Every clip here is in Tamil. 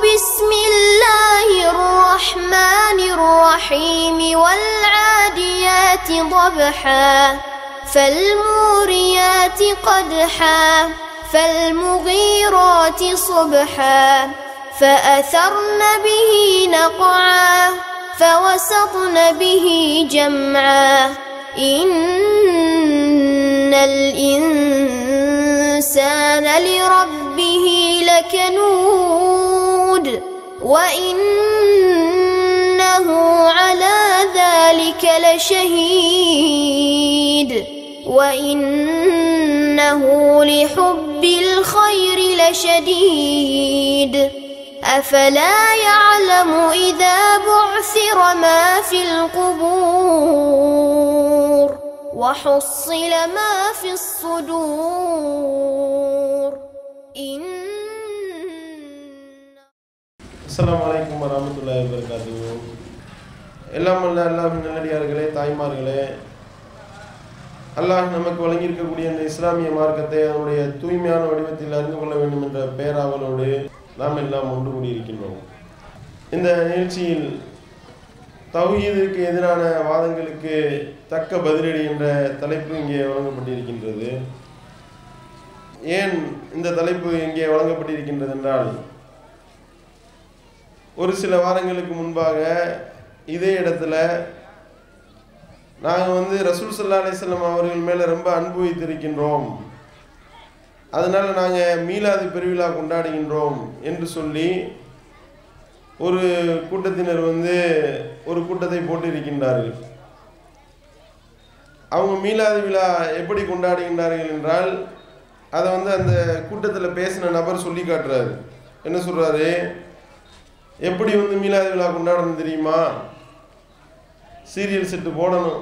بسم الله الرحمن الرحيم والعاديات ضبحا فالموريات قدحا فالمغيرات صبحا فأثرن به نقعا فوسطن به جمعا إن الإنسان لربه لكنود وإنه على ذلك لشهيد وإنه لحب الخير لشديد أفلا يعلم إذا بعثر ما في القبور وحصل ما في الصدور إن அஸ்ஸலாமு அலைக்கும் வரமத்துல்லாஹி வபரகாத்துஹு எல்லாம் வல்ல அல்லாஹ்வின் நல்லடியார்களே தாய்மார்களே அல்லாஹ் நமக்கு வழங்கியிருக்கக்கூடிய இந்த இஸ்லாமிய மார்க்கத்தை அதனுடைய தூய்மையான வடிவத்தில் அறிந்து கொள்ள வேண்டும் என்ற பேராவலோடு நாம் எல்லாம் ஒன்று கூடியிருக்கின்றோம் இந்த நிகழ்ச்சியில் தௌஹீதிற்கு எதிரான வாதங்களுக்கு தக்க பதிலடி என்ற தலைப்பு இங்கே வழங்கப்பட்டிருக்கின்றது ஏன் இந்த தலைப்பு இங்கே வழங்கப்பட்டிருக்கின்றது என்றால் ஒரு சில வாரங்களுக்கு முன்பாக இதே இடத்துல நாங்கள் வந்து ரசூல் சல்லா அலிஸ்லாம் அவர்கள் மேலே ரொம்ப அன்பு வைத்திருக்கின்றோம் அதனால் நாங்கள் மீலாது பெருவிழா கொண்டாடுகின்றோம் என்று சொல்லி ஒரு கூட்டத்தினர் வந்து ஒரு கூட்டத்தை போட்டு இருக்கின்றார்கள் அவங்க மீலாது விழா எப்படி கொண்டாடுகின்றார்கள் என்றால் அதை வந்து அந்த கூட்டத்தில் பேசின நபர் சொல்லி காட்டுறாரு என்ன சொல்கிறாரு எப்படி வந்து மீலாது விழா கொண்டாடணும் தெரியுமா சீரியல் செட்டு போடணும்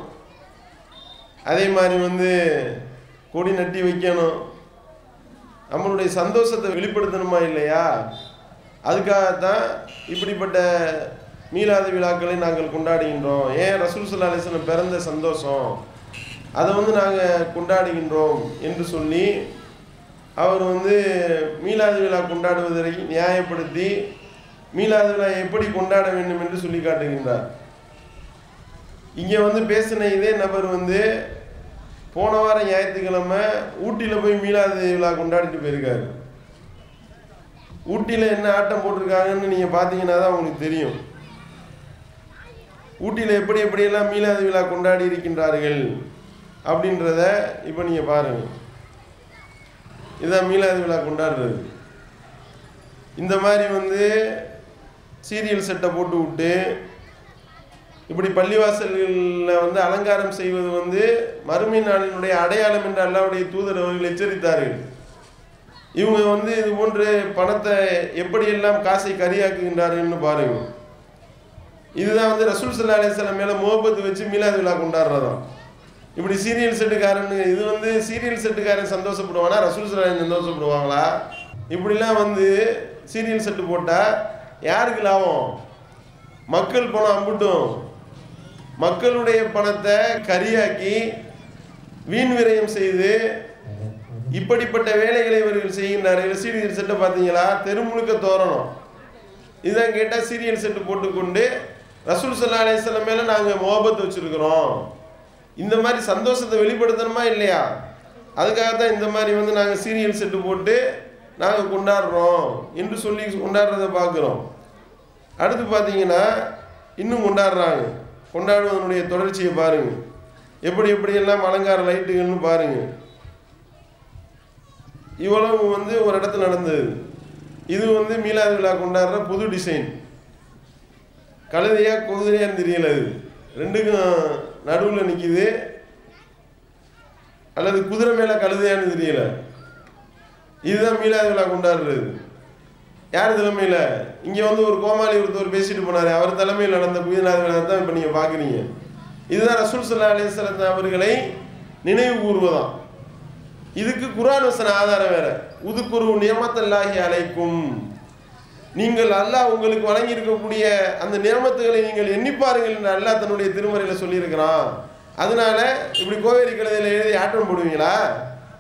அதே மாதிரி வந்து கொடி நட்டி வைக்கணும் நம்மளுடைய சந்தோஷத்தை வெளிப்படுத்தணுமா இல்லையா அதுக்காகத்தான் இப்படிப்பட்ட மீலாது விழாக்களை நாங்கள் கொண்டாடுகின்றோம் ஏன் ரசூல் சல்லா அலிஸ்லம் பிறந்த சந்தோஷம் அதை வந்து நாங்கள் கொண்டாடுகின்றோம் என்று சொல்லி அவர் வந்து மீலாது விழா கொண்டாடுவதை நியாயப்படுத்தி மீலாது விழா எப்படி கொண்டாட வேண்டும் என்று சொல்லி காட்டுகின்றார் இங்கே வந்து பேசின இதே நபர் வந்து போன வாரம் ஞாயிற்றுக்கிழமை ஊட்டியில் போய் மீலாது விழா கொண்டாடிட்டு போயிருக்காரு ஊட்டியில் என்ன ஆட்டம் போட்டிருக்காங்கன்னு நீங்கள் பார்த்தீங்கன்னா தான் உங்களுக்கு தெரியும் ஊட்டியில் எப்படி எப்படியெல்லாம் மீலாது விழா கொண்டாடி இருக்கின்றார்கள் அப்படின்றத இப்போ நீங்கள் பாருங்கள் இதுதான் மீலாது விழா கொண்டாடுறது இந்த மாதிரி வந்து சீரியல் செட்டை போட்டு விட்டு இப்படி பள்ளிவாசல்களில் வந்து அலங்காரம் செய்வது வந்து மறுமை நாளினுடைய அடையாளம் என்று அல்லாவுடைய தூதர் அவர்கள் எச்சரித்தார்கள் இவங்க வந்து இது போன்று பணத்தை எப்படியெல்லாம் காசை கரியாக்குகின்றார்கள்னு பாருங்க இதுதான் வந்து ரசூல் சல்லா அலிஸ்லாம் மேலே முகப்பத்து வச்சு மீலாது விழா கொண்டாடுறதாம் இப்படி சீரியல் செட்டுக்காரன் இது வந்து சீரியல் செட்டுக்காரன் சந்தோஷப்படுவானா ரசூல் சல்லா சந்தோஷப்படுவாங்களா இப்படிலாம் வந்து சீரியல் செட்டு போட்டால் யாருக்கு லாபம் மக்கள் பணம் அம்புட்டும் மக்களுடைய பணத்தை கரியாக்கி வீண் விரயம் செய்து இப்படிப்பட்ட வேலைகளை இவர்கள் செய்கின்றார்கள் சீரியல் செட்டை பார்த்தீங்களா தெருமுழுக்க தோரணும் இதுதான் கேட்டால் சீரியல் செட்டு போட்டுக்கொண்டு ரசூல் சல்லா அலிஸ்லாம் மேலே நாங்கள் முகபத்து வச்சுருக்கிறோம் இந்த மாதிரி சந்தோஷத்தை வெளிப்படுத்தணுமா இல்லையா அதுக்காக தான் இந்த மாதிரி வந்து நாங்கள் சீரியல் செட்டு போட்டு நாங்கள் கொண்டாடுறோம் என்று சொல்லி கொண்டாடுறத பார்க்குறோம் அடுத்து பார்த்தீங்கன்னா இன்னும் கொண்டாடுறாங்க கொண்டாடுவதனுடைய தொடர்ச்சியை பாருங்கள் எப்படி எப்படியெல்லாம் அலங்கார லைட்டுகள்னு பாருங்கள் இவ்வளவு வந்து ஒரு இடத்துல நடந்தது இது வந்து மீலாது விழா கொண்டாடுற புது டிசைன் கழுதையா குதிரையான்னு தெரியல அது ரெண்டுக்கும் நடுவில் நிற்கிது அல்லது குதிரை மேலே கழுதையான்னு தெரியல இதுதான் மீலாது விழா கொண்டாடுறது யார் தலைமையில் இங்கே வந்து ஒரு கோமாளி ஒருத்தர் பேசிட்டு போனார் அவர் தலைமையில் நடந்த மீலாது விழா தான் இப்போ நீங்கள் பார்க்குறீங்க இதுதான் ரசூல் சல்லா அலிஸ்லாம் அவர்களை நினைவு கூறுவதாம் இதுக்கு குரான் வசன ஆதாரம் வேற உதுக்குரு நியமத்தல்லாஹி அலைக்கும் நீங்கள் அல்லாஹ் உங்களுக்கு வழங்கி இருக்கக்கூடிய அந்த நியமத்துகளை நீங்கள் எண்ணிப்பாருங்கள் என்று அல்லாஹ் தன்னுடைய திருமறையில் சொல்லியிருக்கிறான் அதனால இப்படி கோவேரி கழுதையில் எழுதி ஆட்டம் போடுவீங்களா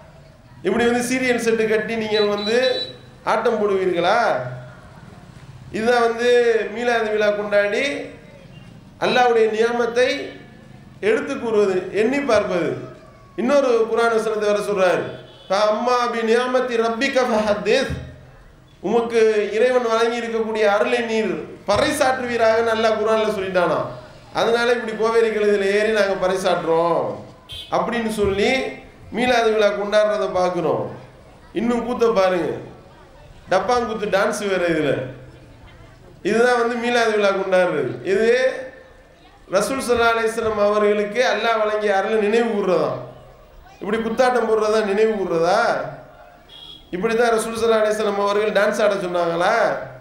இப்படி வந்து சீரியல் செட்டு கட்டி நீங்கள் வந்து ஆட்டம் போடுவீர்களா இதுதான் வந்து மீலாது விழா கொண்டாடி அல்லாவுடைய நியமத்தை எடுத்து கூறுவது எண்ணி பார்ப்பது இன்னொரு குரான் வசனத்தை வர சொல்றாரு அம்மா பி நியாமத்தி ரப்பிக ஃபஹத்திஸ் உமக்கு இறைவன் வழங்கி இருக்கக்கூடிய அருளை நீர் பறைசாற்றுவீராக நல்லா குரான்ல சொல்லிட்டானா அதனால இப்படி கோவேரி கழுதியில் ஏறி நாங்கள் பறைசாற்றுறோம் அப்படின்னு சொல்லி மீலாது விழா கொண்டாடுறத பார்க்குறோம் இன்னும் கூத்த பாருங்க டப்பாங்குத்து டான்ஸ் வேற இதில் இதுதான் வந்து மீலாது விழா கொண்டாடுறது இது ரசூல் சல்லா அலிஸ்லாம் அவர்களுக்கு அல்லாஹ் வழங்கிய அருளை நினைவு கூறுறதாம் இப்படி குத்தாட்டம் போடுறதா நினைவு கூறுறதா இப்படி தான் ரசூல் சல்லா அலிஸ்லாம் அவர்கள் டான்ஸ் ஆட சொன்னாங்களா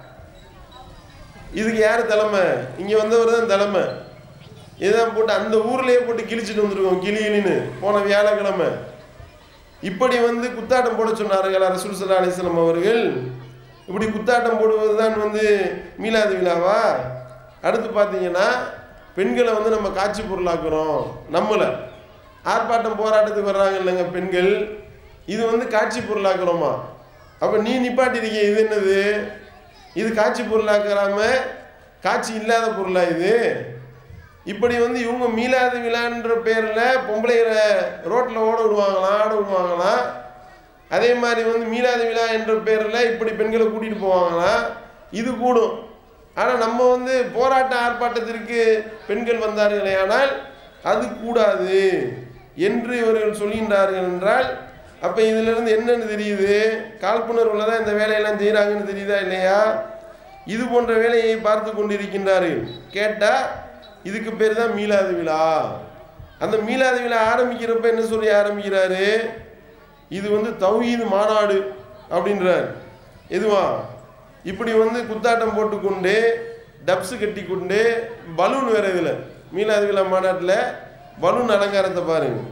இதுக்கு யார் தலைமை இங்கே வந்தவர் தான் தலைமை இதுதான் போட்டு அந்த ஊர்லயே போட்டு கிழிச்சிட்டு வந்திருக்கோம் கிளி கிளின்னு போன வியாழக்கிழமை இப்படி வந்து குத்தாட்டம் போட சொன்னார்கள் ரசூல் சல்லா அலிஸ்லாம் அவர்கள் இப்படி குத்தாட்டம் போடுவது தான் வந்து மீலாது விழாவா அடுத்து பார்த்தீங்கன்னா பெண்களை வந்து நம்ம காட்சி பொருளாக்குறோம் நம்மளை ஆர்ப்பாட்டம் போராட்டத்துக்கு வர்றாங்க இல்லைங்க பெண்கள் இது வந்து காட்சி பொருளாக்குறோமா அப்போ நீ நிப்பாட்டிருக்க இது என்னது இது காட்சி பொருளாக்குறாம காட்சி இல்லாத பொருளா இது இப்படி வந்து இவங்க மீளாத விழான்ற பேரில் பொம்பளைகளை ரோட்டில் ஓட விடுவாங்களாம் ஆட விடுவாங்களாம் அதே மாதிரி வந்து மீளாத விழா என்ற பேரில் இப்படி பெண்களை கூட்டிகிட்டு போவாங்களாம் இது கூடும் ஆனால் நம்ம வந்து போராட்ட ஆர்ப்பாட்டத்திற்கு பெண்கள் வந்தார்களே ஆனால் அது கூடாது என்று இவர்கள் சொல்கின்றார்கள் என்றால் அப்போ இதிலிருந்து என்னன்னு தெரியுது காழ்ப்புணர்வுல தான் இந்த வேலையெல்லாம் செய்கிறாங்கன்னு தெரியுதா இல்லையா இது போன்ற வேலையை பார்த்து கொண்டிருக்கின்றார்கள் கேட்டால் இதுக்கு பேர் தான் மீளாது விழா அந்த மீளாது விழா ஆரம்பிக்கிறப்ப என்ன சொல்லி ஆரம்பிக்கிறாரு இது வந்து தௌஹீது மாநாடு அப்படின்றார் எதுவா இப்படி வந்து குத்தாட்டம் போட்டுக்கொண்டு டப்ஸு கட்டி கொண்டு பலூன் வேற இதில் மீளாது விழா மாநாட்டில் பலூன் அலங்காரத்தை பாருங்க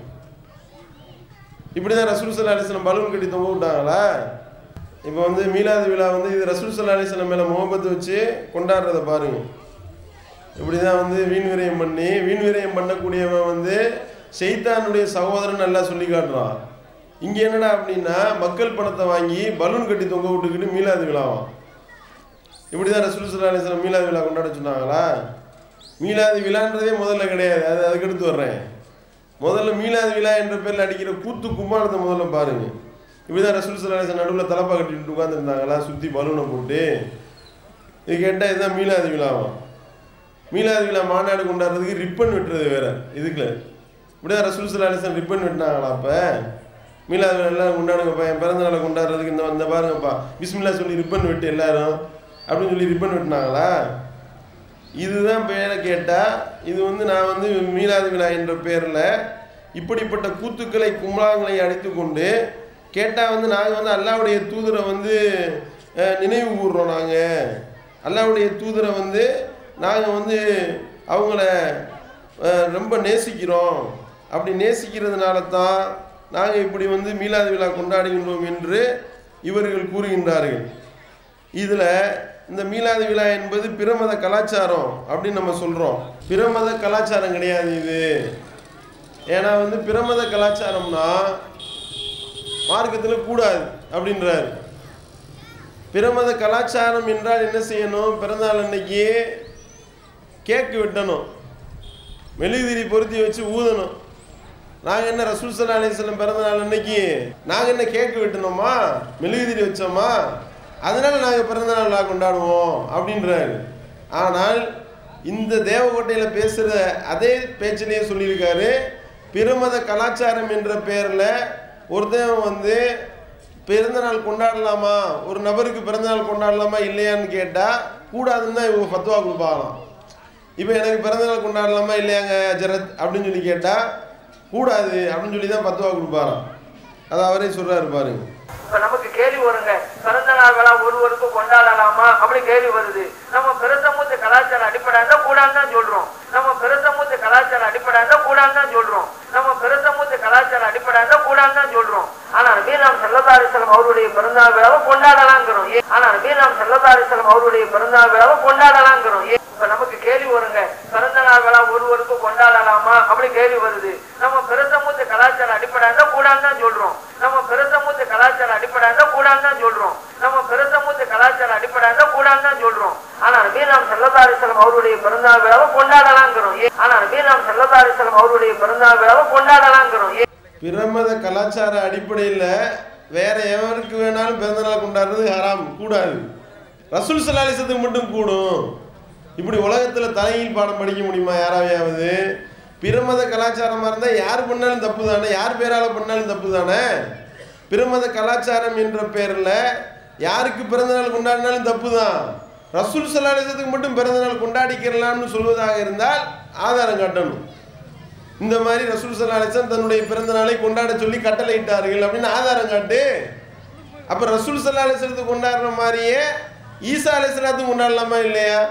இப்படி தான் ரசூல் சல்லா அலிஸ்லாம் பலூன் கட்டி தொங்க விட்டாங்களா இப்போ வந்து மீலாது விழா வந்து இது ரசூல் சல்லா அலிஸ்லாம் மேலே முகப்பத்து வச்சு கொண்டாடுறத பாருங்க இப்படி தான் வந்து வீண் விரயம் பண்ணி வீண் விரயம் பண்ணக்கூடியவன் வந்து செய்தானுடைய சகோதரன் நல்லா சொல்லி காட்டுறான் இங்கே என்னடா அப்படின்னா மக்கள் பணத்தை வாங்கி பலூன் கட்டி தொங்க விட்டுக்கிட்டு மீலாது விழாவாம் இப்படி தான் ரசூல் சல்லா அலிஸ்லாம் மீலாது விழா கொண்டாட சொன்னாங்களா மீலாது விழான்றதே முதல்ல கிடையாது அது அதுக்கடுத்து வர்றேன் முதல்ல மீலாது விழா என்ற பேரில் அடிக்கிற கூத்து கும்மாளத்தை முதல்ல பாருங்க இப்படிதான் ரசூல் சலாசன் நடுவில் தலப்பா கட்டிட்டு உட்காந்துருந்தாங்களா சுற்றி பலூனை போட்டு இது கேட்டால் இதுதான் மீலாது விழாவாம் மீலாது விழா மாநாடு கொண்டாடுறதுக்கு ரிப்பன் வெட்டுறது வேற இதுக்குல இப்படிதான் ரசூல் சலாசன் ரிப்பன் வெட்டினாங்களா அப்போ மீலாது விழா எல்லாம் கொண்டாடுங்கப்பா என் பிறந்த நாளை கொண்டாடுறதுக்கு இந்த இந்த பாருங்கப்பா பிஸ்மில்லா சொல்லி ரிப்பன் வெட்டு எல்லாரும் அப்படின்னு சொல்லி ரிப்பன் வெட்டினாங்களா இதுதான் பேரை கேட்டால் இது வந்து நான் வந்து மீலாது விழா என்ற பேரில் இப்படிப்பட்ட கூத்துக்களை கும்பலாங்களை அடித்து கொண்டு கேட்டால் வந்து நாங்கள் வந்து அல்லாவுடைய தூதரை வந்து அஹ், நினைவு கூறுறோம் நாங்கள் அல்லாவுடைய தூதரை வந்து நாங்கள் வந்து அவங்கள அஹ், ரொம்ப நேசிக்கிறோம் அப்படி நேசிக்கிறதுனால தான் நாங்கள் இப்படி வந்து மீலாது விழா கொண்டாடுகின்றோம் என்று இவர்கள் கூறுகின்றார்கள் இதில் இந்த மீலாது விழா என்பது பிரமத கலாச்சாரம் அப்படின்னு நம்ம சொல்கிறோம் பிரமத கலாச்சாரம் கிடையாது இது ஏன்னா வந்து பிரமத கலாச்சாரம்னா மார்க்கத்தில் கூடாது அப்படின்றாரு பிரமத கலாச்சாரம் என்றால் என்ன செய்யணும் பிறந்தநாள் அன்னைக்கு கேக்கு வெட்டணும் மெழுகுதிரி பொருத்தி வச்சு ஊதணும் நாங்கள் என்ன ரசூல் சல்லா அலிஸ்லம் பிறந்த நாள் அன்னைக்கு நாங்கள் என்ன கேக்கு வெட்டணுமா மெழுகுதிரி வச்சோமா அதனால நாங்கள் பிறந்த நாள் விழா கொண்டாடுவோம் அப்படின்றாரு ஆனால் இந்த தேவக்கோட்டையில் பேசுகிற அதே பேச்சிலேயே சொல்லியிருக்காரு பிரமத கலாச்சாரம் என்ற பேரில் ஒருத்தன் வந்து பிறந்த நாள் கொண்டாடலாமா ஒரு நபருக்கு பிறந்த நாள் கொண்டாடலாமா இல்லையான்னு கேட்டால் கூடாதுன்னு தான் இவங்க ஃபத்வா கொடுப்பாங்களாம் இப்போ எனக்கு பிறந்த நாள் கொண்டாடலாமா இல்லையாங்க ஜரத் அப்படின்னு சொல்லி கேட்டால் கூடாது அப்படின்னு சொல்லி தான் பத்துவா கொடுப்பாராம் அது அவரே சொல்றாரு பாருங்க இப்ப நமக்கு கேள்வி வருங்க பிறந்த நாள் விழா ஒருவருக்கு கொண்டாடலாமா அப்படி கேள்வி வருது நம்ம பிரசமூத்த கலாச்சார அடிப்படையா இருந்தா கூடான்னு தான் சொல்றோம் நம்ம பிரசமூத்த கலாச்சார அடிப்படையா இருந்தா கூடான்னு தான் சொல்றோம் நம்ம பிரசமூத்த கலாச்சார அடிப்படையா இருந்தா கூடான்னு தான் சொல்றோம் ஆனா நபீ நாம் செல்லதாரிசலம் அவருடைய பிறந்தநாள் விழாவை கொண்டாடலாங்கிறோம் ஏன்? ஆனா நபீ நாம் செல்லதாரிசலம் அவருடைய பிறந்தநாள் விழாவை கொண்டாடலாங்கிறோம் ஏன்? இப்ப நமக்கு கேள்வி வருங்க பிறந்த நாள் விழா ஒருவருக்கு கொண்டாடலாமா அப்படி கேள்வி வருது நம்ம பிரசமூத்த கலாச்சார அடிப்படையா இருந்தா கூடான்னு தான் சொல்றோம் நம்ம பிரசமூத்த கலாச்சார அடிப்படையா இருந்தா கூடான்னு தான் சொல்றோம் நம்ம பிரசமூத்த கலாச்சார அடிப்படையா இருந்தா கூடான்னு தான் சொல்றோம் ஆனா நபீலாம் செல்லதாரிசலம் அவருடைய பிறந்தநாள் விழாவை கொண்டாடலாங்கிறோம் ஏன்? ஆனா நபீலாம் செல்லதாரிசலம் அவருடைய பிறந்தநாள் விழாவை கொண்டாடலாங்கிறோம் ஏன்? பிரமத கலாச்சார அடிப்படையில் வேற எவருக்கு வேணாலும் பிறந்தநாள் கொண்டாடுறது ஹராம் கூடாது ரசூல் சலாலிசத்துக்கு மட்டும் கூடும் இப்படி உலகத்தில் தலையில் பாடம் படிக்க முடியுமா யாராவையாவது பிரமத கலாச்சாரமாக இருந்தால் யார் பண்ணாலும் தப்பு தானே யார் பேரால் பண்ணாலும் தப்பு தானே பிரமத கலாச்சாரம் என்ற பேரில் யாருக்கு பிறந்தநாள் கொண்டாடினாலும் தப்பு தான் ரசூல் சலாலிசத்துக்கு மட்டும் பிறந்தநாள் கொண்டாடிக்கிறலாம்னு சொல்வதாக இருந்தால் ஆதாரம் காட்டணும் இந்த மாதிரி ரசூல் சல்லா அலிஸ்லாம் தன்னுடைய பிறந்த நாளை கொண்டாட சொல்லி கட்டளையிட்டார்கள் அப்படின்னு ஆதாரம் காட்டு அப்ப ரசூல் சல்லா அலிஸ்லத்துக்கு கொண்டாடுற மாதிரியே ஈசா அலிஸ்லாத்துக்கு கொண்டாடலாமா இல்லையா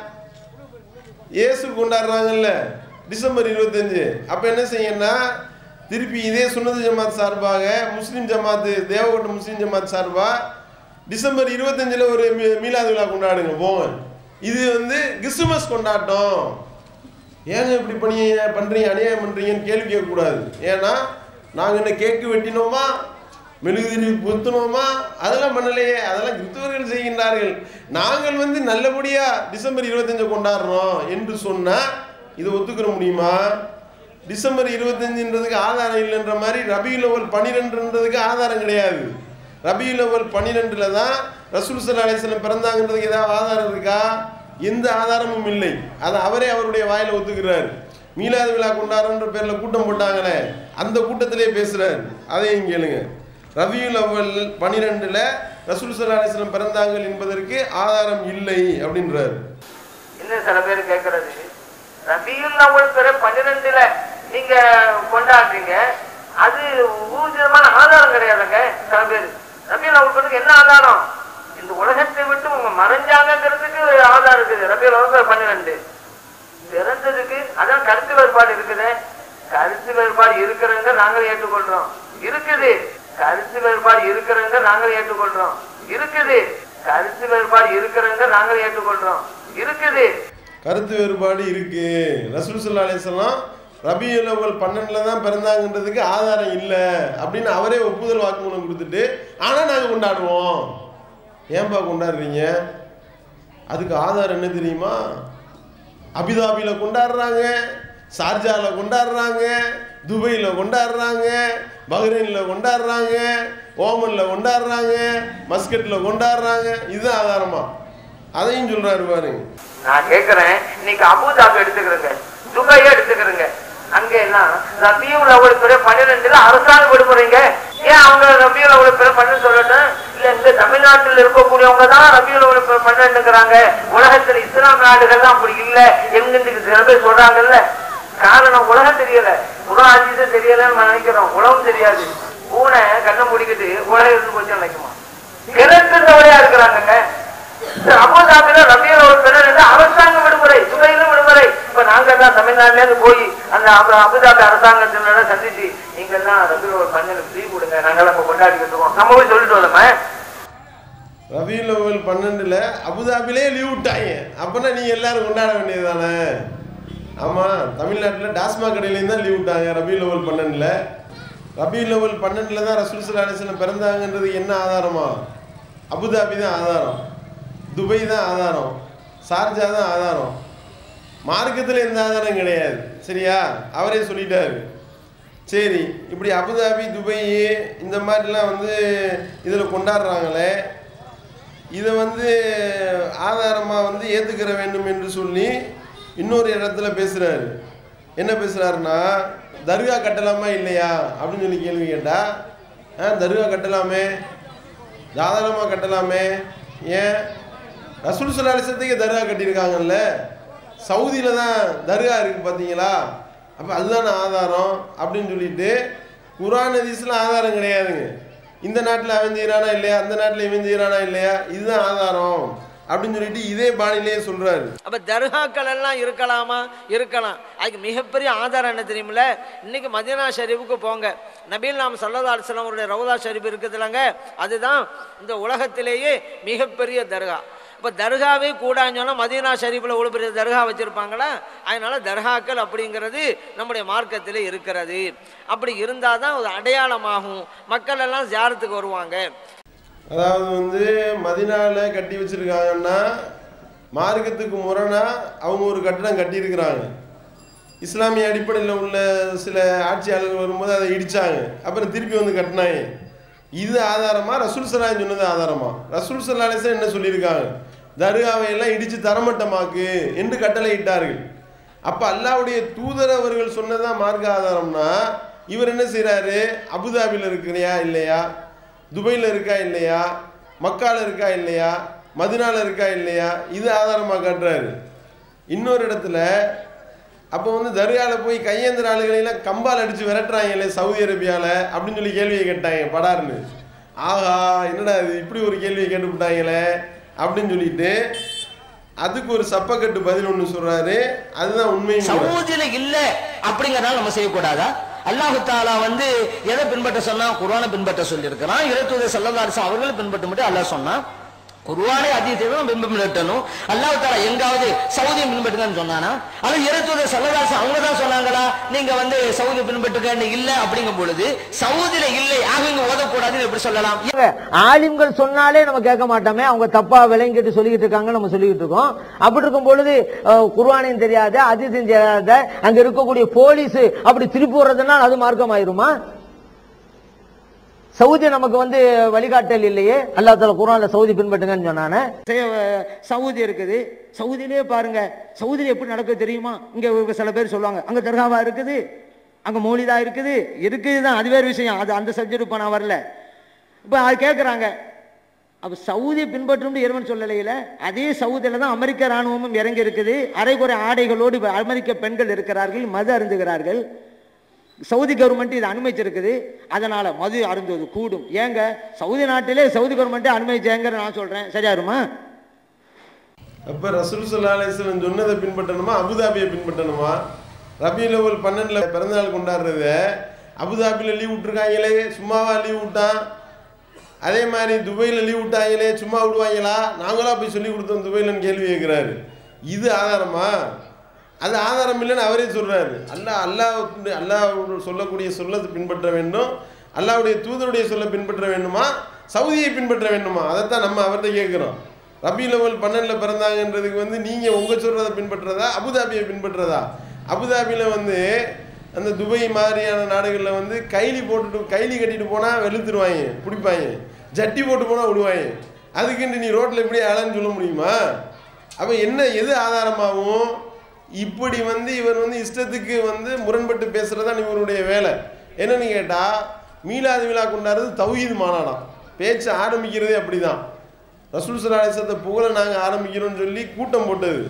இயேசு கொண்டாடுறாங்கல்ல டிசம்பர் இருபத்தஞ்சு அப்ப என்ன செய்யணும்னா திருப்பி இதே சுன்னது ஜமாத் சார்பாக முஸ்லீம் ஜமாத்து தேவகோட்டை முஸ்லீம் ஜமாத் சார்பா டிசம்பர் இருபத்தஞ்சுல ஒரு மீ- மீலாது விழா கொண்டாடுங்க போங்க இது வந்து கிறிஸ்துமஸ் கொண்டாட்டம் ஏங்க இப்படி பண்ணி பண்ணுறீங்க அநியாயம் பண்ணுறீங்கன்னு கேள்வி கேட்கக்கூடாது ஏன்னா நாங்கள் என்ன கேக்கு வெட்டினோமா மெழுகுதிரி பொத்துனோமா அதெல்லாம் பண்ணலையே அதெல்லாம் கிறிஸ்தவர்கள் செய்கின்றார்கள் நாங்கள் வந்து நல்லபடியாக டிசம்பர் இருபத்தஞ்சை கொண்டாடுறோம் என்று சொன்னால் இதை ஒத்துக்கிற முடியுமா டிசம்பர் இருபத்தஞ்சுன்றதுக்கு ஆதாரம் இல்லைன்ற மாதிரி ரபியுல் அவல் பன்னிரெண்டுன்றதுக்கு ஆதாரம் கிடையாது ரபியுல் அவல் பன்னிரெண்டில் தான் ரசூல் சல்லா அலிஸ்லம் பிறந்தாங்கன்றதுக்கு ஏதாவது ஆதாரம் இருக்கா எந்த ஆதாரமும் இல்லை அதை அவரே அவருடைய வாயில ஒத்துக்கிறார் மீலாது விழா கொண்டாடுன்ற பேர்ல கூட்டம் போட்டாங்களே அந்த கூட்டத்திலே பேசுறாரு அதையும் கேளுங்க ரபியுல் அவ்வல் பனிரெண்டுல ரசூல் சல்லா அலிஸ்லம் பிறந்தாங்கள் என்பதற்கு ஆதாரம் இல்லை அப்படின்றார் இன்னும் சில பேர் கேட்கறது ரபியுல் அவ்வல் பிற பன்னிரெண்டுல நீங்க கொண்டாடுறீங்க அது ஊர்ஜிதமான ஆதாரம் கிடையாதுங்க சில பேர் ரபியுல் அவ்வல் பிறகு என்ன ஆதாரம் இந்த உலகத்தை விட்டு உங்க மறைஞ்சாங்கிறதுக்கு ஆதாரம் இருக்குது ரபியுல் அவ்வல் பன்னிரெண்டு பிறந்ததுக்கு அதான் கருத்து வேறுபாடு இருக்குது கருத்து வேறுபாடு இருக்கிறவங்க நாங்கள் ஏற்றுக்கொள்றோம் இருக்குது கருத்து வேறுபாடு இருக்கிறவங்க நாங்கள் ஏற்றுக்கொள்றோம் இருக்குது கருத்து வேறுபாடு இருக்கிறவங்க நாங்கள் ஏற்றுக்கொள்றோம் இருக்குது கருத்து வேறுபாடு இருக்கு ரசூல் சல்லா அலிஸ்லாம் ரபியுல் அவ்வல் பன்னெண்டுல தான் பிறந்தாங்கன்றதுக்கு ஆதாரம் இல்லை அப்படின்னு அவரே ஒப்புதல் வாக்குமூலம் கொடுத்துட்டு ஆனால் நாங்கள் கொண்டாடுவோம் ஏன்பா கொண்டாடுறீங்க அதுக்கு ஆதாரம் என்ன தெரியுமா அபிதாபியில் கொண்டாடுறாங்க ஷார்ஜாவில் கொண்டாடுறாங்க துபையில் கொண்டாடுறாங்க பஹ்ரைனில் கொண்டாடுறாங்க ஓமனில் கொண்டாடுறாங்க மஸ்கட்டில் கொண்டாடுறாங்க இதுதான் ஆதாரமா அதையும் சொல்றாரு பாருங்க நான் கேட்கிறேன் இன்னைக்கு அபுதாபி எடுத்துக்கிறேங்க துபாயை எடுத்துக்கிறேங்க அங்க எல்லாம் ரபியுல் அவ்வளவு பேர் பன்னிரெண்டுல அரசாங்க விடுமுறைங்க ஏன் அவங்க ரபியுல் அவ்வளவு பேர் பண்ணு சொல்லட்டும் இல்ல இந்த தமிழ்நாட்டில் இருக்கக்கூடியவங்க தான் ரபியுல் அவ்வளவு பேர் பன்னெண்டுங்கிறாங்க உலகத்துல இஸ்லாம் நாடுகள்லாம் அப்படி இல்ல எங்கிருந்து சில பேர் சொல்றாங்கல்ல காரணம் உலகம் தெரியல உலக அதிசம் தெரியலன்னு நினைக்கிறோம் உலகம் தெரியாது பூனை கண்ணை முடிக்கிட்டு உலகம் இருந்து கொஞ்சம் நினைக்குமா கிழக்கு தவறையா இருக்கிறாங்கங்க அபுதாபில ரபியல் ஒரு பிறகு அரசாங்க விடுமுறை துறையில விடுமுறை இப்ப நாங்க எல்லாம் தமிழ்நாட்டுல இருந்து போய் அந்த அபு- அபுதாபி அரசாங்கத்தினோட சந்திச்சு நீங்க எல்லாம் ரபியல் ஒரு பன்னெண்டு லீவ் கொடுங்க நாங்கெல்லாம் இப்ப கொண்டாடிக்கிட்டு இருக்கோம் நம்ம போய் சொல்லிட்டு வந்தோமே ரபியுல் அவ்வல் பன்னெண்டுல அபுதாபிலே லீவ் விட்டாங்க அப்பனா நீங்க எல்லாரும் கொண்டாட வேண்டியது தானே ஆமா தமிழ்நாட்டில் டாஸ்மாக் கடையிலேருந்து தான் லீவ் விட்டாங்க ரபியுல் அவ்வல் பன்னெண்டுல ரபியுல் அவ்வல் பன்னெண்டுல தான் ரசூல் சல்லா அலிஸ்லாம் பிறந்தாங்கன்றது என்ன ஆதாரமா அபுதாபி தான் ஆதாரம் துபை தான் ஆதாரம் ஷார்ஜா தான் ஆதாரம் மார்க்கத்தில் எந்த ஆதாரம் கிடையாது சரியா அவரே சொல்லிட்டாரு சரி இப்படி அபுதாபி துபை இந்த மாதிரிலாம் வந்து இதில் கொண்டாடுறாங்களே இதை வந்து ஆதாரமாக வந்து ஏற்றுக்கிற வேண்டும் என்று சொல்லி இன்னொரு இடத்துல பேசுகிறாரு என்ன பேசுகிறாருன்னா தர்கா கட்டலாமா இல்லையா அப்படின்னு சொல்லி கேள்வி கேட்டா ஆ தர்கா கட்டலாமே தாராளமாக கட்டலாமே ஏன் ரசூல் சலாலிசத்துக்கு தர்கா கட்டியிருக்காங்கல்ல சவுதியில் தான் தர்கா இருக்குது பார்த்தீங்களா அப்போ அதுதானே ஆதாரம் அப்படின்னு சொல்லிட்டு குரான் ஹதீஸ்ல ஆதாரம் கிடையாதுங்க இந்த நாட்டில் அவன் செய்கிறானா இல்லையா அந்த நாட்டில் இவன் செய்கிறானா இல்லையா இதுதான் ஆதாரம் அப்படின்னு சொல்லிட்டு இதே பாணிலேயே சொல்கிறாரு அப்ப தர்காக்கள் எல்லாம் இருக்கலாமா இருக்கலாம் அதுக்கு மிகப்பெரிய ஆதாரம் என்ன தெரியுமில்ல இன்னைக்கு மதீனா ஷெரீஃபுக்கு போங்க நபீல் நாம் சல்லா அலிஸ்லாம் அவருடைய ரவுதா ஷெரீஃப் இருக்குதுலங்க அதுதான் இந்த உலகத்திலேயே மிகப்பெரிய தர்கா இப்போ தர்காவே கூடான்னு சொன்னா மதீனா ஷெரீஃபில் இவ்வளோ பெரிய தர்கா வச்சுருப்பாங்களா அதனால தர்காக்கள் அப்படிங்கிறது நம்முடைய மார்க்கத்திலே இருக்கிறது அப்படி இருந்தால் தான் ஒரு அடையாளமாகும் மக்கள் எல்லாம் ஜியாரத்துக்கு வருவாங்க அதாவது வந்து மதினால கட்டி வச்சிருக்காங்கன்னா மார்க்கத்துக்கு முரணா அவங்க ஒரு கட்டடம் கட்டியிருக்கிறாங்க இஸ்லாமிய அடிப்படையில் உள்ள சில ஆட்சியாளர்கள் வரும்போது அதை இடிச்சாங்க அப்புறம் திருப்பி வந்து கட்டினாங்க இது ஆதாரமா ரசூல் சலாஹ் சொன்னது ஆதாரமா ரசூல் சல்லாஹ் என்ன சொல்லியிருக்காங்க தர்காவை எல்லாம் இடிச்சு தரமட்டமாக்கு என்று கட்டளை இட்டார்கள் அப்ப அல்லாவுடைய தூதர் அவர்கள் சொன்னதான் மார்க்க ஆதாரம்னா இவர் என்ன செய்றாரு அபுதாபியில் இருக்கிறியா இல்லையா துபையில் இருக்கா இல்லையா மக்கால இருக்கா இல்லையா மதினால இருக்கா இல்லையா இது ஆதாரமா காட்டுறாரு இன்னொரு இடத்துல அப்போ வந்து தர்கால போய் கையேந்திர ஆளுகளெல்லாம் கம்பால் அடிச்சு விரட்டுறாங்களே சவுதி அரேபியால அப்படின்னு சொல்லி கேள்வியை கேட்டாங்க படார்னு ஆஹா என்னடா இது இப்படி ஒரு கேள்வியை கேட்டுவிட்டாங்களே அப்படின்னு சொல்லிட்டு அதுக்கு ஒரு சப்பக்கட்டு பதில் ஒன்று சொல்றாரு அதுதான் உண்மையும் கூட. சவுதியில இல்ல அப்படிங்கறதால நம்ம செய்யக்கூடாதா அல்லாஹு தாலா வந்து எதை பின்பற்ற சொன்னா குர்ஆனை பின்பற்ற சொல்லி இருக்கிறான் இறைத்துவதை செல்லதாரிசம் அவர்களை பின்பற்ற மட்டும் அல்லாஹ் சொன்னான் குர்ஆனை அதிகத்தையும் பின்பற்றணும் அல்லாஹ் தாலா எங்காவது சவுதியை பின்பற்றுங்கன்னு சொன்னானா அது இறைத்துவதை செல்லதாரிசம் அவங்க தான் சொன்னாங்களா நீங்க வந்து சவுதி பின்பற்றுங்கன்னு இல்ல அப்படிங்கும் பொழுது சவுதியில இல்லை ஆக இங்க ஓதக்கூடாதுன்னு எப்படி சொல்லலாம் ஆலிம்கள் சொன்னாலே நம்ம கேட்க மாட்டோமே அவங்க தப்பா விளங்கிட்டு சொல்லிக்கிட்டு இருக்காங்க நம்ம சொல்லிக்கிட்டு இருக்கோம் அப்படி இருக்கும் பொழுது அஹ், குர்ஆனையும் தெரியாத அதிசயம் தெரியாத அங்க இருக்கக்கூடிய போலீஸ் அப்படி திருப்பி விடுறதுனா அது மார்க்கம் ஆயிருமா சவுதி நமக்கு வந்து வழிகாட்டல் இல்லையே அல்லா தால குர்ஆன்ல சவுதி பின்பற்றுங்கன்னு சொன்னானே சவுதி இருக்குது சவுதியிலே பாருங்க சவுதியில எப்படி நடக்குது தெரியுமா இங்க ஒரு சில பேர் சொல்லுவாங்க அங்க தர்காவா இருக்குது அங்க மௌலிதா இருக்குது இருக்குது தான் அது வேறு விஷயம் அது அந்த சப்ஜெக்ட் இப்போ நான் வரல இப்போ அது கேட்குறாங்க அப்போ சவுதியை பின்பற்றும் இறைவன் சொல்லலையில அதே சவுதியில தான் அமெரிக்க ராணுவமும் இறங்கி இருக்குது அரைகுறை ஆடைகளோடு இப்ப அமெரிக்க பெண்கள் இருக்கிறார்கள் மது அருந்துகிறார்கள் சவுதி கவர்மெண்ட் இதை அனுமதிச்சிருக்குது அதனால மது அருந்துவது கூடும் ஏங்க சவுதி நாட்டிலே சவுதி கவர்மெண்ட்டே அனுமதிச்சேங்கிற நான் சொல்றேன் சரியா இருமா அப்ப ரசூல் சல்லா அலிஸ்லம் சொன்னதை பின்பற்றணுமா அபுதாபியை பின்பற்றணுமா ரபியுல் அவ்வல் பன்னெண்டுல பிறந்தநாள் கொண்டாடுறத அபுதாபியில் லீவ் விட்டுருக்காங்களே சும்மாவா லீவ் விட்டான் அதே மாதிரி துபாயில் லீவ் விட்டாங்களே சும்மா விடுவாங்களா நாங்களா போய் சொல்லி கொடுத்தோம் துபாயிலன்னு கேள்வி கேட்குறாரு இது ஆதாரமா அது ஆதாரம் இல்லைன்னு அவரே சொல்றாரு அல்லாஹ் அல்லாஹ் அல்லாஹ் சொல்லக்கூடிய சொல்ல பின்பற்ற வேண்டும் அல்லாஹ்வுடைய தூதருடைய சொல்ல பின்பற்ற வேண்டுமா சவுதியை பின்பற்ற வேண்டுமா அதைத்தான் நம்ம அவர்கிட்ட கேட்குறோம் ரபி லெவல் பன்னெண்டில் பிறந்தாங்கன்றதுக்கு வந்து நீங்கள் உங்கள் சொல்கிறத பின்பற்றுறதா அபுதாபியை பின்பற்றுறதா அபுதாபியில் வந்து அந்த துபை மாதிரியான நாடுகளில் வந்து கைலி போட்டுட்டு கைலி கட்டிட்டு போனால் வெளுத்துருவாங்க பிடிப்பாங்க ஜட்டி போட்டு போனால் விடுவாங்க அதுக்குன்ட்டு நீ ரோட்டில் இப்படி அலன்னு சொல்ல முடியுமா அப்போ என்ன எது ஆதாரமாகவும் இப்படி வந்து இவர் வந்து இஷ்டத்துக்கு வந்து முரண்பட்டு பேசுறது தான் இவருடைய வேலை என்னன்னு கேட்டால் மீலாது விழா கொண்டாடுறது தௌஹீத் மாநாடாம் பேச்சு ஆரம்பிக்கிறதே அப்படிதான் ரசூல் சலாசத்தை புகழ நாங்கள் ஆரம்பிக்கிறோம்னு சொல்லி கூட்டம் போட்டது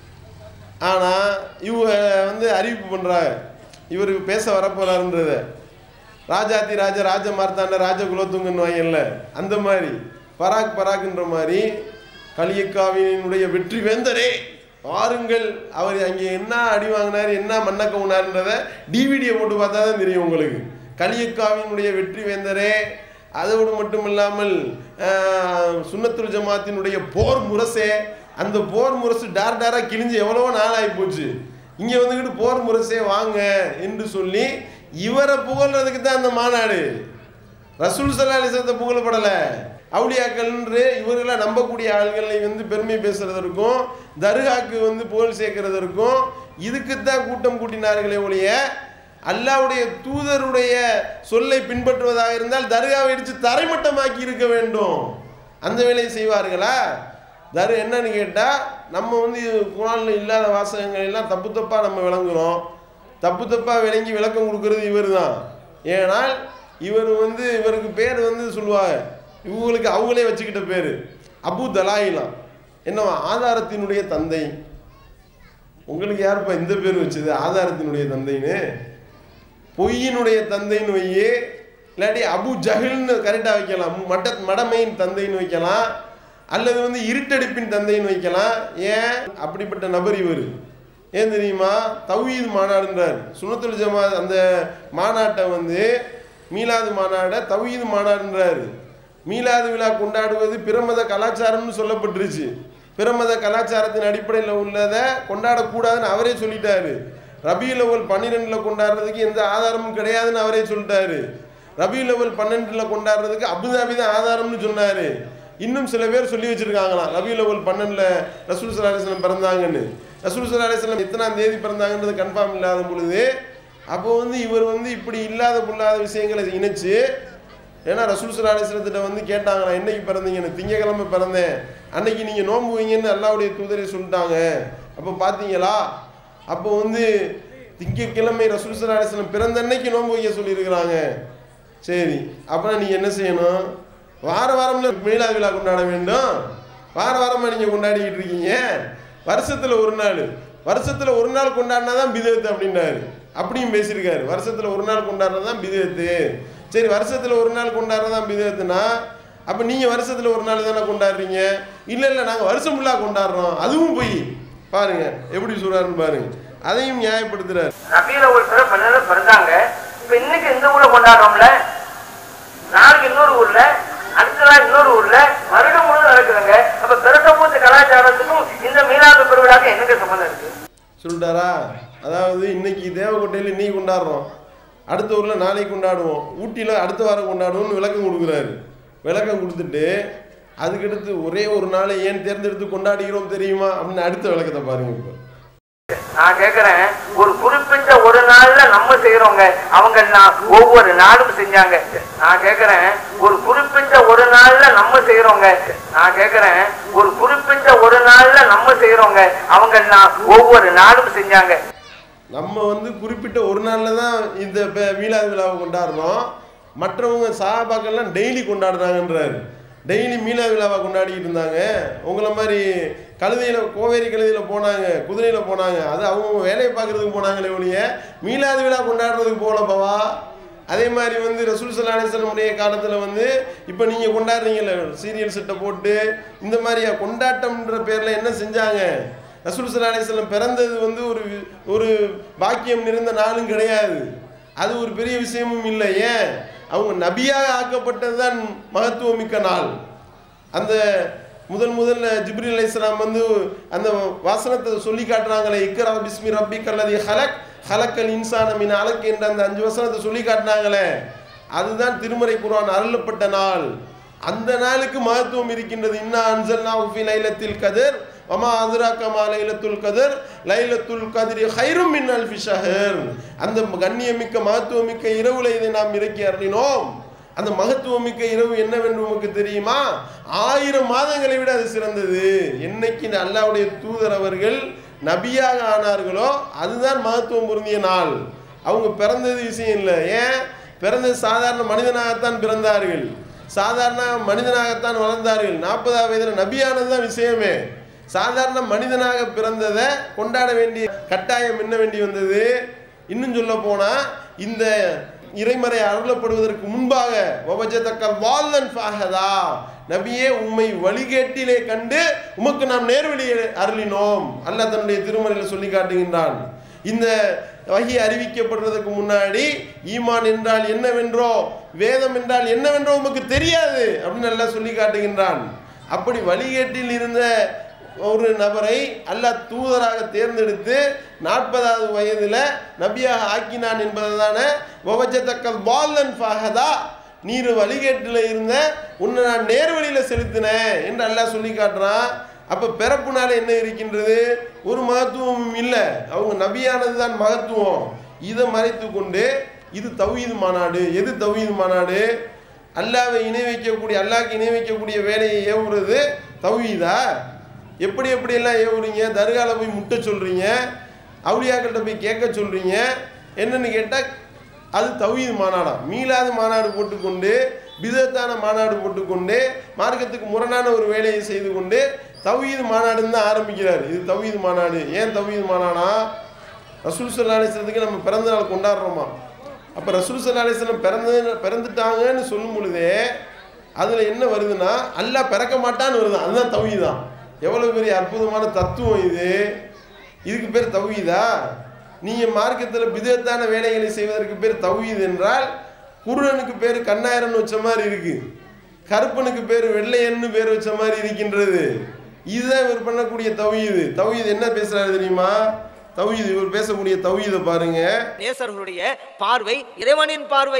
ஆனால் இவங்க வந்து அறிவிப்பு பண்ணுறாங்க இவருக்கு பேச வரப்போறாருன்றத ராஜாதி ராஜ ராஜ மார்த்தாண்ட ராஜ குலோத்துங்கன்னு வாங்கல்ல அந்த மாதிரி பராக் பராக்ன்ற மாதிரி கலியக்காவினுடைய வெற்றி வேந்தரே பாருங்கள் அவர் அங்கே என்ன அடி வாங்கினார் என்ன மண்ண கவுனார்ன்றத டிவிடியை போட்டு பார்த்தா தான் தெரியும் உங்களுக்கு கலியக்காவினுடைய வெற்றி வேந்தரே அதோடு மட்டும் இல்லாமல் ஆஹ், சுன்னத்துல் ஜமாத்தினுடைய போர் முரசே அந்த போர் முரசு டார் டாரா கிழிஞ்சு எவ்வளவோ நாள் ஆகி போச்சு இங்க வந்துக்கிட்டு போர் முரசே வாங்க என்று சொல்லி இவரை புகழ்றதுக்கு தான் அந்த மாநாடு ரசூல் சல்லா அலிசத்தை புகழப்படல அவுளியாக்கள்ன்று இவர்களை நம்பக்கூடிய ஆள்களை வந்து பெருமை பேசுறதற்கும் தர்காக்கு வந்து புகழ் சேர்க்கிறதற்கும் இதுக்குத்தான் கூட்டம் கூட்டினார்களே ஒழிய அல்லாவுடைய தூதருடைய சொல்லை பின்பற்றுவதாக இருந்தால் தர்காவை இடித்து தரைமட்டமாக்கி இருக்க வேண்டும் அந்த வேலையை செய்வார்களா தரு என்னன்னு கேட்டால் நம்ம வந்து குரானில் இல்லாத வாசகங்கள் எல்லாம் தப்பு தப்பாக நம்ம விளங்குறோம் தப்பு தப்பாக விளங்கி விளக்கம் கொடுக்கறது இவர் தான் ஏனால் இவர் வந்து இவருக்கு பேர் வந்து சொல்லுவாங்க இவங்களுக்கு அவங்களே வச்சுக்கிட்ட பேர் அபு தலாயிலாம் என்னவா ஆதாரத்தினுடைய தந்தை உங்களுக்கு யாருப்பா இந்த பேர் வச்சது ஆதாரத்தினுடைய தந்தைன்னு பொய்யினுடைய தந்தைன்னு வையே இல்லாட்டி அபு ஜஹில்னு கரெக்டாக வைக்கலாம் மட மடமையின் தந்தைன்னு வைக்கலாம் அல்லது வந்து இருட்டடிப்பின் தந்தைன்னு வைக்கலாம் ஏன் அப்படிப்பட்ட நபர் இவர் ஏன் தெரியுமா தௌஹீத் மாநாடுன்றார் சுனத்துல் ஜமாத் அந்த மாநாட்டை வந்து மீலாது மாநாடை தௌஹீத் மாநாடுன்றாரு மீலாது விழா கொண்டாடுவது பிரமத கலாச்சாரம்னு சொல்லப்பட்டுருச்சு பிரமத கலாச்சாரத்தின் அடிப்படையில் உள்ளதை கொண்டாடக்கூடாதுன்னு அவரே சொல்லிட்டாரு ரபியுல் அவல் பன்னிரெண்டில் கொண்டாடுறதுக்கு எந்த ஆதாரமும் கிடையாதுன்னு அவரே சொல்லிட்டாரு ரபியுல் அவல் பன்னெண்டில் கொண்டாடுறதுக்கு அபுதாபி தான் ஆதாரம்னு சொன்னாரு இன்னும் சில பேர் சொல்லி வச்சிருக்காங்களாம் ரபியுல் அவல் பன்னெண்டுல ரசூல் சல்லா அலிஸ்லாம் பிறந்தாங்கன்னு ரசூல் சல்லா அலிஸ்லாம் எத்தனாம் தேதி பிறந்தாங்கன்றது கன்ஃபார்ம் இல்லாத பொழுது அப்போ வந்து இவர் வந்து இப்படி இல்லாத பொல்லாத விஷயங்களை இணைச்சு ஏன்னா ரசூல் சல்லா அலிஸ்லத்திட்ட வந்து கேட்டாங்களா என்னைக்கு பிறந்தீங்கன்னு திங்கக்கிழமை பிறந்தேன் அன்னைக்கு நீங்கள் நோன்பு வைங்கன்னு அல்லாவுடைய தூதரை சொல்லிட்டாங்க அப்போ பார்த்தீங்களா அப்போ வந்து திங்கக்கிழமை ரசூல் சல்லா அலிஸ்லாம் பிறந்த அன்னைக்கு நோன்பு வைக்க சொல்லியிருக்கிறாங்க சரி அப்புறம் நீங்கள் என்ன செய்யணும் வார வாரம்ல மீளாது விழா கொண்டாட வேண்டும் வார வாரமாக நீங்கள் கொண்டாடிக்கிட்டு இருக்கீங்க வருஷத்தில் ஒரு நாள் வருஷத்தில் ஒரு நாள் கொண்டாடினா தான் பிதத்து அப்படின்னாரு அப்படியும் பேசியிருக்காரு வருஷத்தில் ஒரு நாள் கொண்டாடுறது தான் பிதத்து சரி வருஷத்தில் ஒரு நாள் கொண்டாடுறது தான் பிதத்துனா அப்போ நீங்கள் வருஷத்தில் ஒரு நாள் தானே கொண்டாடுறீங்க இல்லை இல்லை நாங்கள் வருஷம் ஃபுல்லாக கொண்டாடுறோம் அதுவும் போய் பாருங்க எப்படி சொல்கிறாருன்னு பாருங்க அதையும் நியாயப்படுத்துறாரு நபியில ஒரு சில பன்னெண்டு பிறந்தாங்க இப்ப இன்னைக்கு இந்த ஊர்ல கொண்டாடுறோம்ல நாளைக்கு இன்னொரு ஊர்ல அடுத்த நாள் இன்னொரு ஊர்ல வருடம் முழுவதும் நடக்குதுங்க அப்ப பெருசமூத்து கலாச்சாரத்துக்கும் இந்த மீனாது பெருவிழாக்கு என்னங்க சம்மந்தம் இருக்கு சொல்லிட்டாரா அதாவது இன்னைக்கு தேவக்கோட்டையில் இன்னைக்கு கொண்டாடுறோம் அடுத்த ஊரில் நாளைக்கு கொண்டாடுவோம் ஊட்டியில் அடுத்த வாரம் கொண்டாடுவோம்னு விளக்கம் கொடுக்குறாரு விளக்கம் கொடுத்துட்டு அதுக்கடுத்து ஒரே ஒரு நாளை ஏன் தேர்ந்தெடுத்து கொண்டாடுகிறோம் தெரியுமா அப்படின்னு அடுத்த விளக்கத்தை பாருங்க இப்போ நான் கேக்குறேன் ஒரு குறிப்பிட்ட ஒரு நாள்ல நம்ம செய்யறோங்க அவங்க எல்லாம் ஒவ்வொரு நாளும் செஞ்சாங்க நான் கேக்குறேன் ஒரு குறிப்பிட்ட ஒரு நாள்ல நம்ம செய்யறோங்க நான் கேக்குறேன் ஒரு குறிப்பிட்ட ஒரு நாள்ல நம்ம செய்யறோங்க அவங்க எல்லாம் ஒவ்வொரு நாளும் செஞ்சாங்க நம்ம வந்து குறிப்பிட்ட ஒரு நாளில் தான் இந்த ப- மீலாது விழாவை கொண்டாடுறோம் மற்றவங்க சஹாபாக்கள்லாம் டெய்லி கொண்டாடுறாங்கன்றாரு டெய்லி மீலாது விழாவை கொண்டாடிக்கிட்டு இருந்தாங்க உங்களை மாதிரி கழுதையில் கோவேரி கழுதையில் போனாங்க குதிரையில் போனாங்க அது அவங்க வேலையை பார்க்குறதுக்கு போனாங்களே ஒழிய மீலாது விழா கொண்டாடுறதுக்கு போகலப்பவா அதே மாதிரி வந்து ரசூல் சல்லா அலிஸ்லமுடைய காலத்தில் வந்து இப்போ நீங்கள் கொண்டாடுறீங்கல்ல சீரியல் செட்டை போட்டு இந்த மாதிரியா கொண்டாட்டம்ன்ற பேரில் என்ன செஞ்சாங்க ரசூல் சல்லா அலிஸ்லம் பிறந்தது வந்து ஒரு ஒரு பாக்கியம் நிறைந்த நாளும் கிடையாது அது ஒரு பெரிய விஷயமும் இல்லை ஏன் அவங்க நபியாக ஆக்கப்பட்டது தான் மகத்துவமிக்க நாள் அந்த முதல் முதல்ல ஜிப்ரீல் அலைஹிஸ்ஸலாம் வந்து அந்த வாசனத்தை சொல்லி காட்டுறாங்களே இக்ரா பிஸ்மி ரப்பி கல்லதி ஹலக் ஹலக்கல் இன்சான மின் அலக் என்ற அந்த அஞ்சு வசனத்தை சொல்லி காட்டினாங்களே அதுதான் திருமறை குர்ஆன் அருளப்பட்ட நாள் அந்த நாளுக்கு மகத்துவம் இருக்கின்றது இன்னா அன்சல்னா ஃபி லைலத்தில் கதிர் வமா அதுராக்கமா லைலத்துல் கதிர் லைலத்துல் கதிரி ஹைரும் மின் அல்ஃபி ஷஹர் அந்த கண்ணியமிக்க மகத்துவமிக்க இரவுல இதை நாம் இறக்கி அருளினோம் அந்த மகத்துவமிக்க இரவு என்னவென்று உமக்கு தெரியுமா ஆயிரம் மாதங்களை விட அது சிறந்தது என்னைக்கு இந்த அல்லாஹ்வுடைய தூதர் அவர்கள் நபியாக ஆனார்களோ அதுதான் மகத்துவம் பொருந்திய நாள் அவங்க பிறந்தது விஷயம் இல்லை ஏன் பிறந்தது சாதாரண மனிதனாகத்தான் பிறந்தார்கள் சாதாரண மனிதனாகத்தான் வளர்ந்தார்கள் நாற்பதாவது வயதில் நபியானது தான் விஷயமே சாதாரண மனிதனாக பிறந்ததை கொண்டாட வேண்டிய கட்டாயம் என்ன வேண்டி வந்தது இன்னும் சொல்ல போனா இந்த இறைமறை அருளப்படுவதற்கு முன்பாக வவஜதக்கல் வால்லன் ஃபாஹதா நபியே உம்மை வழிகேட்டிலே கண்டு உமக்கு நாம் நேர்வழி அருளினோம் அல்லாஹ் தன்னுடைய திருமறையில் சொல்லி காட்டுகின்றான் இந்த வகி அறிவிக்கப்படுறதுக்கு முன்னாடி ஈமான் என்றால் என்னவென்றோ வேதம் என்றால் என்னவென்றோ உமக்கு தெரியாது அப்படின்னு நல்லா சொல்லி காட்டுகின்றான் அப்படி வழிகேட்டில் இருந்த ஒரு நபரை அல்லாஹ் தூதராக தேர்ந்தெடுத்து நாற்பதாவது வயதில் நபியாக ஆக்கினான் என்பதுதான வவஜத்தக்கல் பால்லன் ஃபாஹதா நீர் வழிகேட்டில் இருந்த உன்னை நான் நேர்வழியில் செலுத்தினேன் என்று அல்லாஹ் சொல்லி காட்டுறான் அப்போ பிறப்புனால என்ன இருக்கின்றது ஒரு மகத்துவமும் இல்லை அவங்க நபியானது தான் மகத்துவம் இதை மறைத்து கொண்டு இது தௌஹீது மாநாடு எது தௌஹீது மாநாடு அல்லாவை இணை வைக்கக்கூடிய அல்லாஹ்க்கு இணை வைக்கக்கூடிய வேலையை ஏவுறது தௌஹீதா எப்படி எப்படியெல்லாம் ஏவுறீங்க தர்கால போய் முட்டை சொல்கிறீங்க அவுளியாக்கள்கிட்ட போய் கேட்க சொல்கிறீங்க என்னன்னு கேட்டால் அது தௌஹீது மாநாடா மீளாத மாநாடு போட்டுக்கொண்டு பிதத்தான மாநாடு போட்டுக்கொண்டு மார்க்கத்துக்கு முரணான ஒரு வேலையை செய்து கொண்டு தௌஹீது மாநாடுன்னு தான் ஆரம்பிக்கிறார் இது தௌஹீது மாநாடு ஏன் தௌஹீது மாநாடா ரசூல் சல்லா அலிஸ்லத்துக்கு நம்ம பிறந்த நாள் கொண்டாடுறோமா அப்போ ரசூல் சல்லா அலிஸ்லம் பிறந்து பிறந்துட்டாங்கன்னு சொல்லும் பொழுதே அதில் என்ன வருதுன்னா அல்லாஹ் பிறக்க மாட்டான்னு வருது அதுதான் தௌஹீதான் எவ்வளோ பெரிய அற்புதமான தத்துவம் இது இதுக்கு பேர் தௌஹீதா நீங்கள் மார்க்கத்தில் பிதத்தான வேலைகளை செய்வதற்கு பேர் தௌஹீத் என்றால் குருடனுக்கு பேர் கண்ணாயிரம்னு வச்ச மாதிரி இருக்கு கருப்பனுக்கு பேர் வெள்ளையன்னு பேர் வச்ச மாதிரி இருக்கின்றது இதுதான் இவர் பண்ணக்கூடிய தௌஹீது தௌஹீது என்ன பேசுறாரு தெரியுமா தௌஹீது இவர் பேசக்கூடிய தௌஹீதை பாருங்க நேசர்களுடைய பார்வை இறைவனின் பார்வை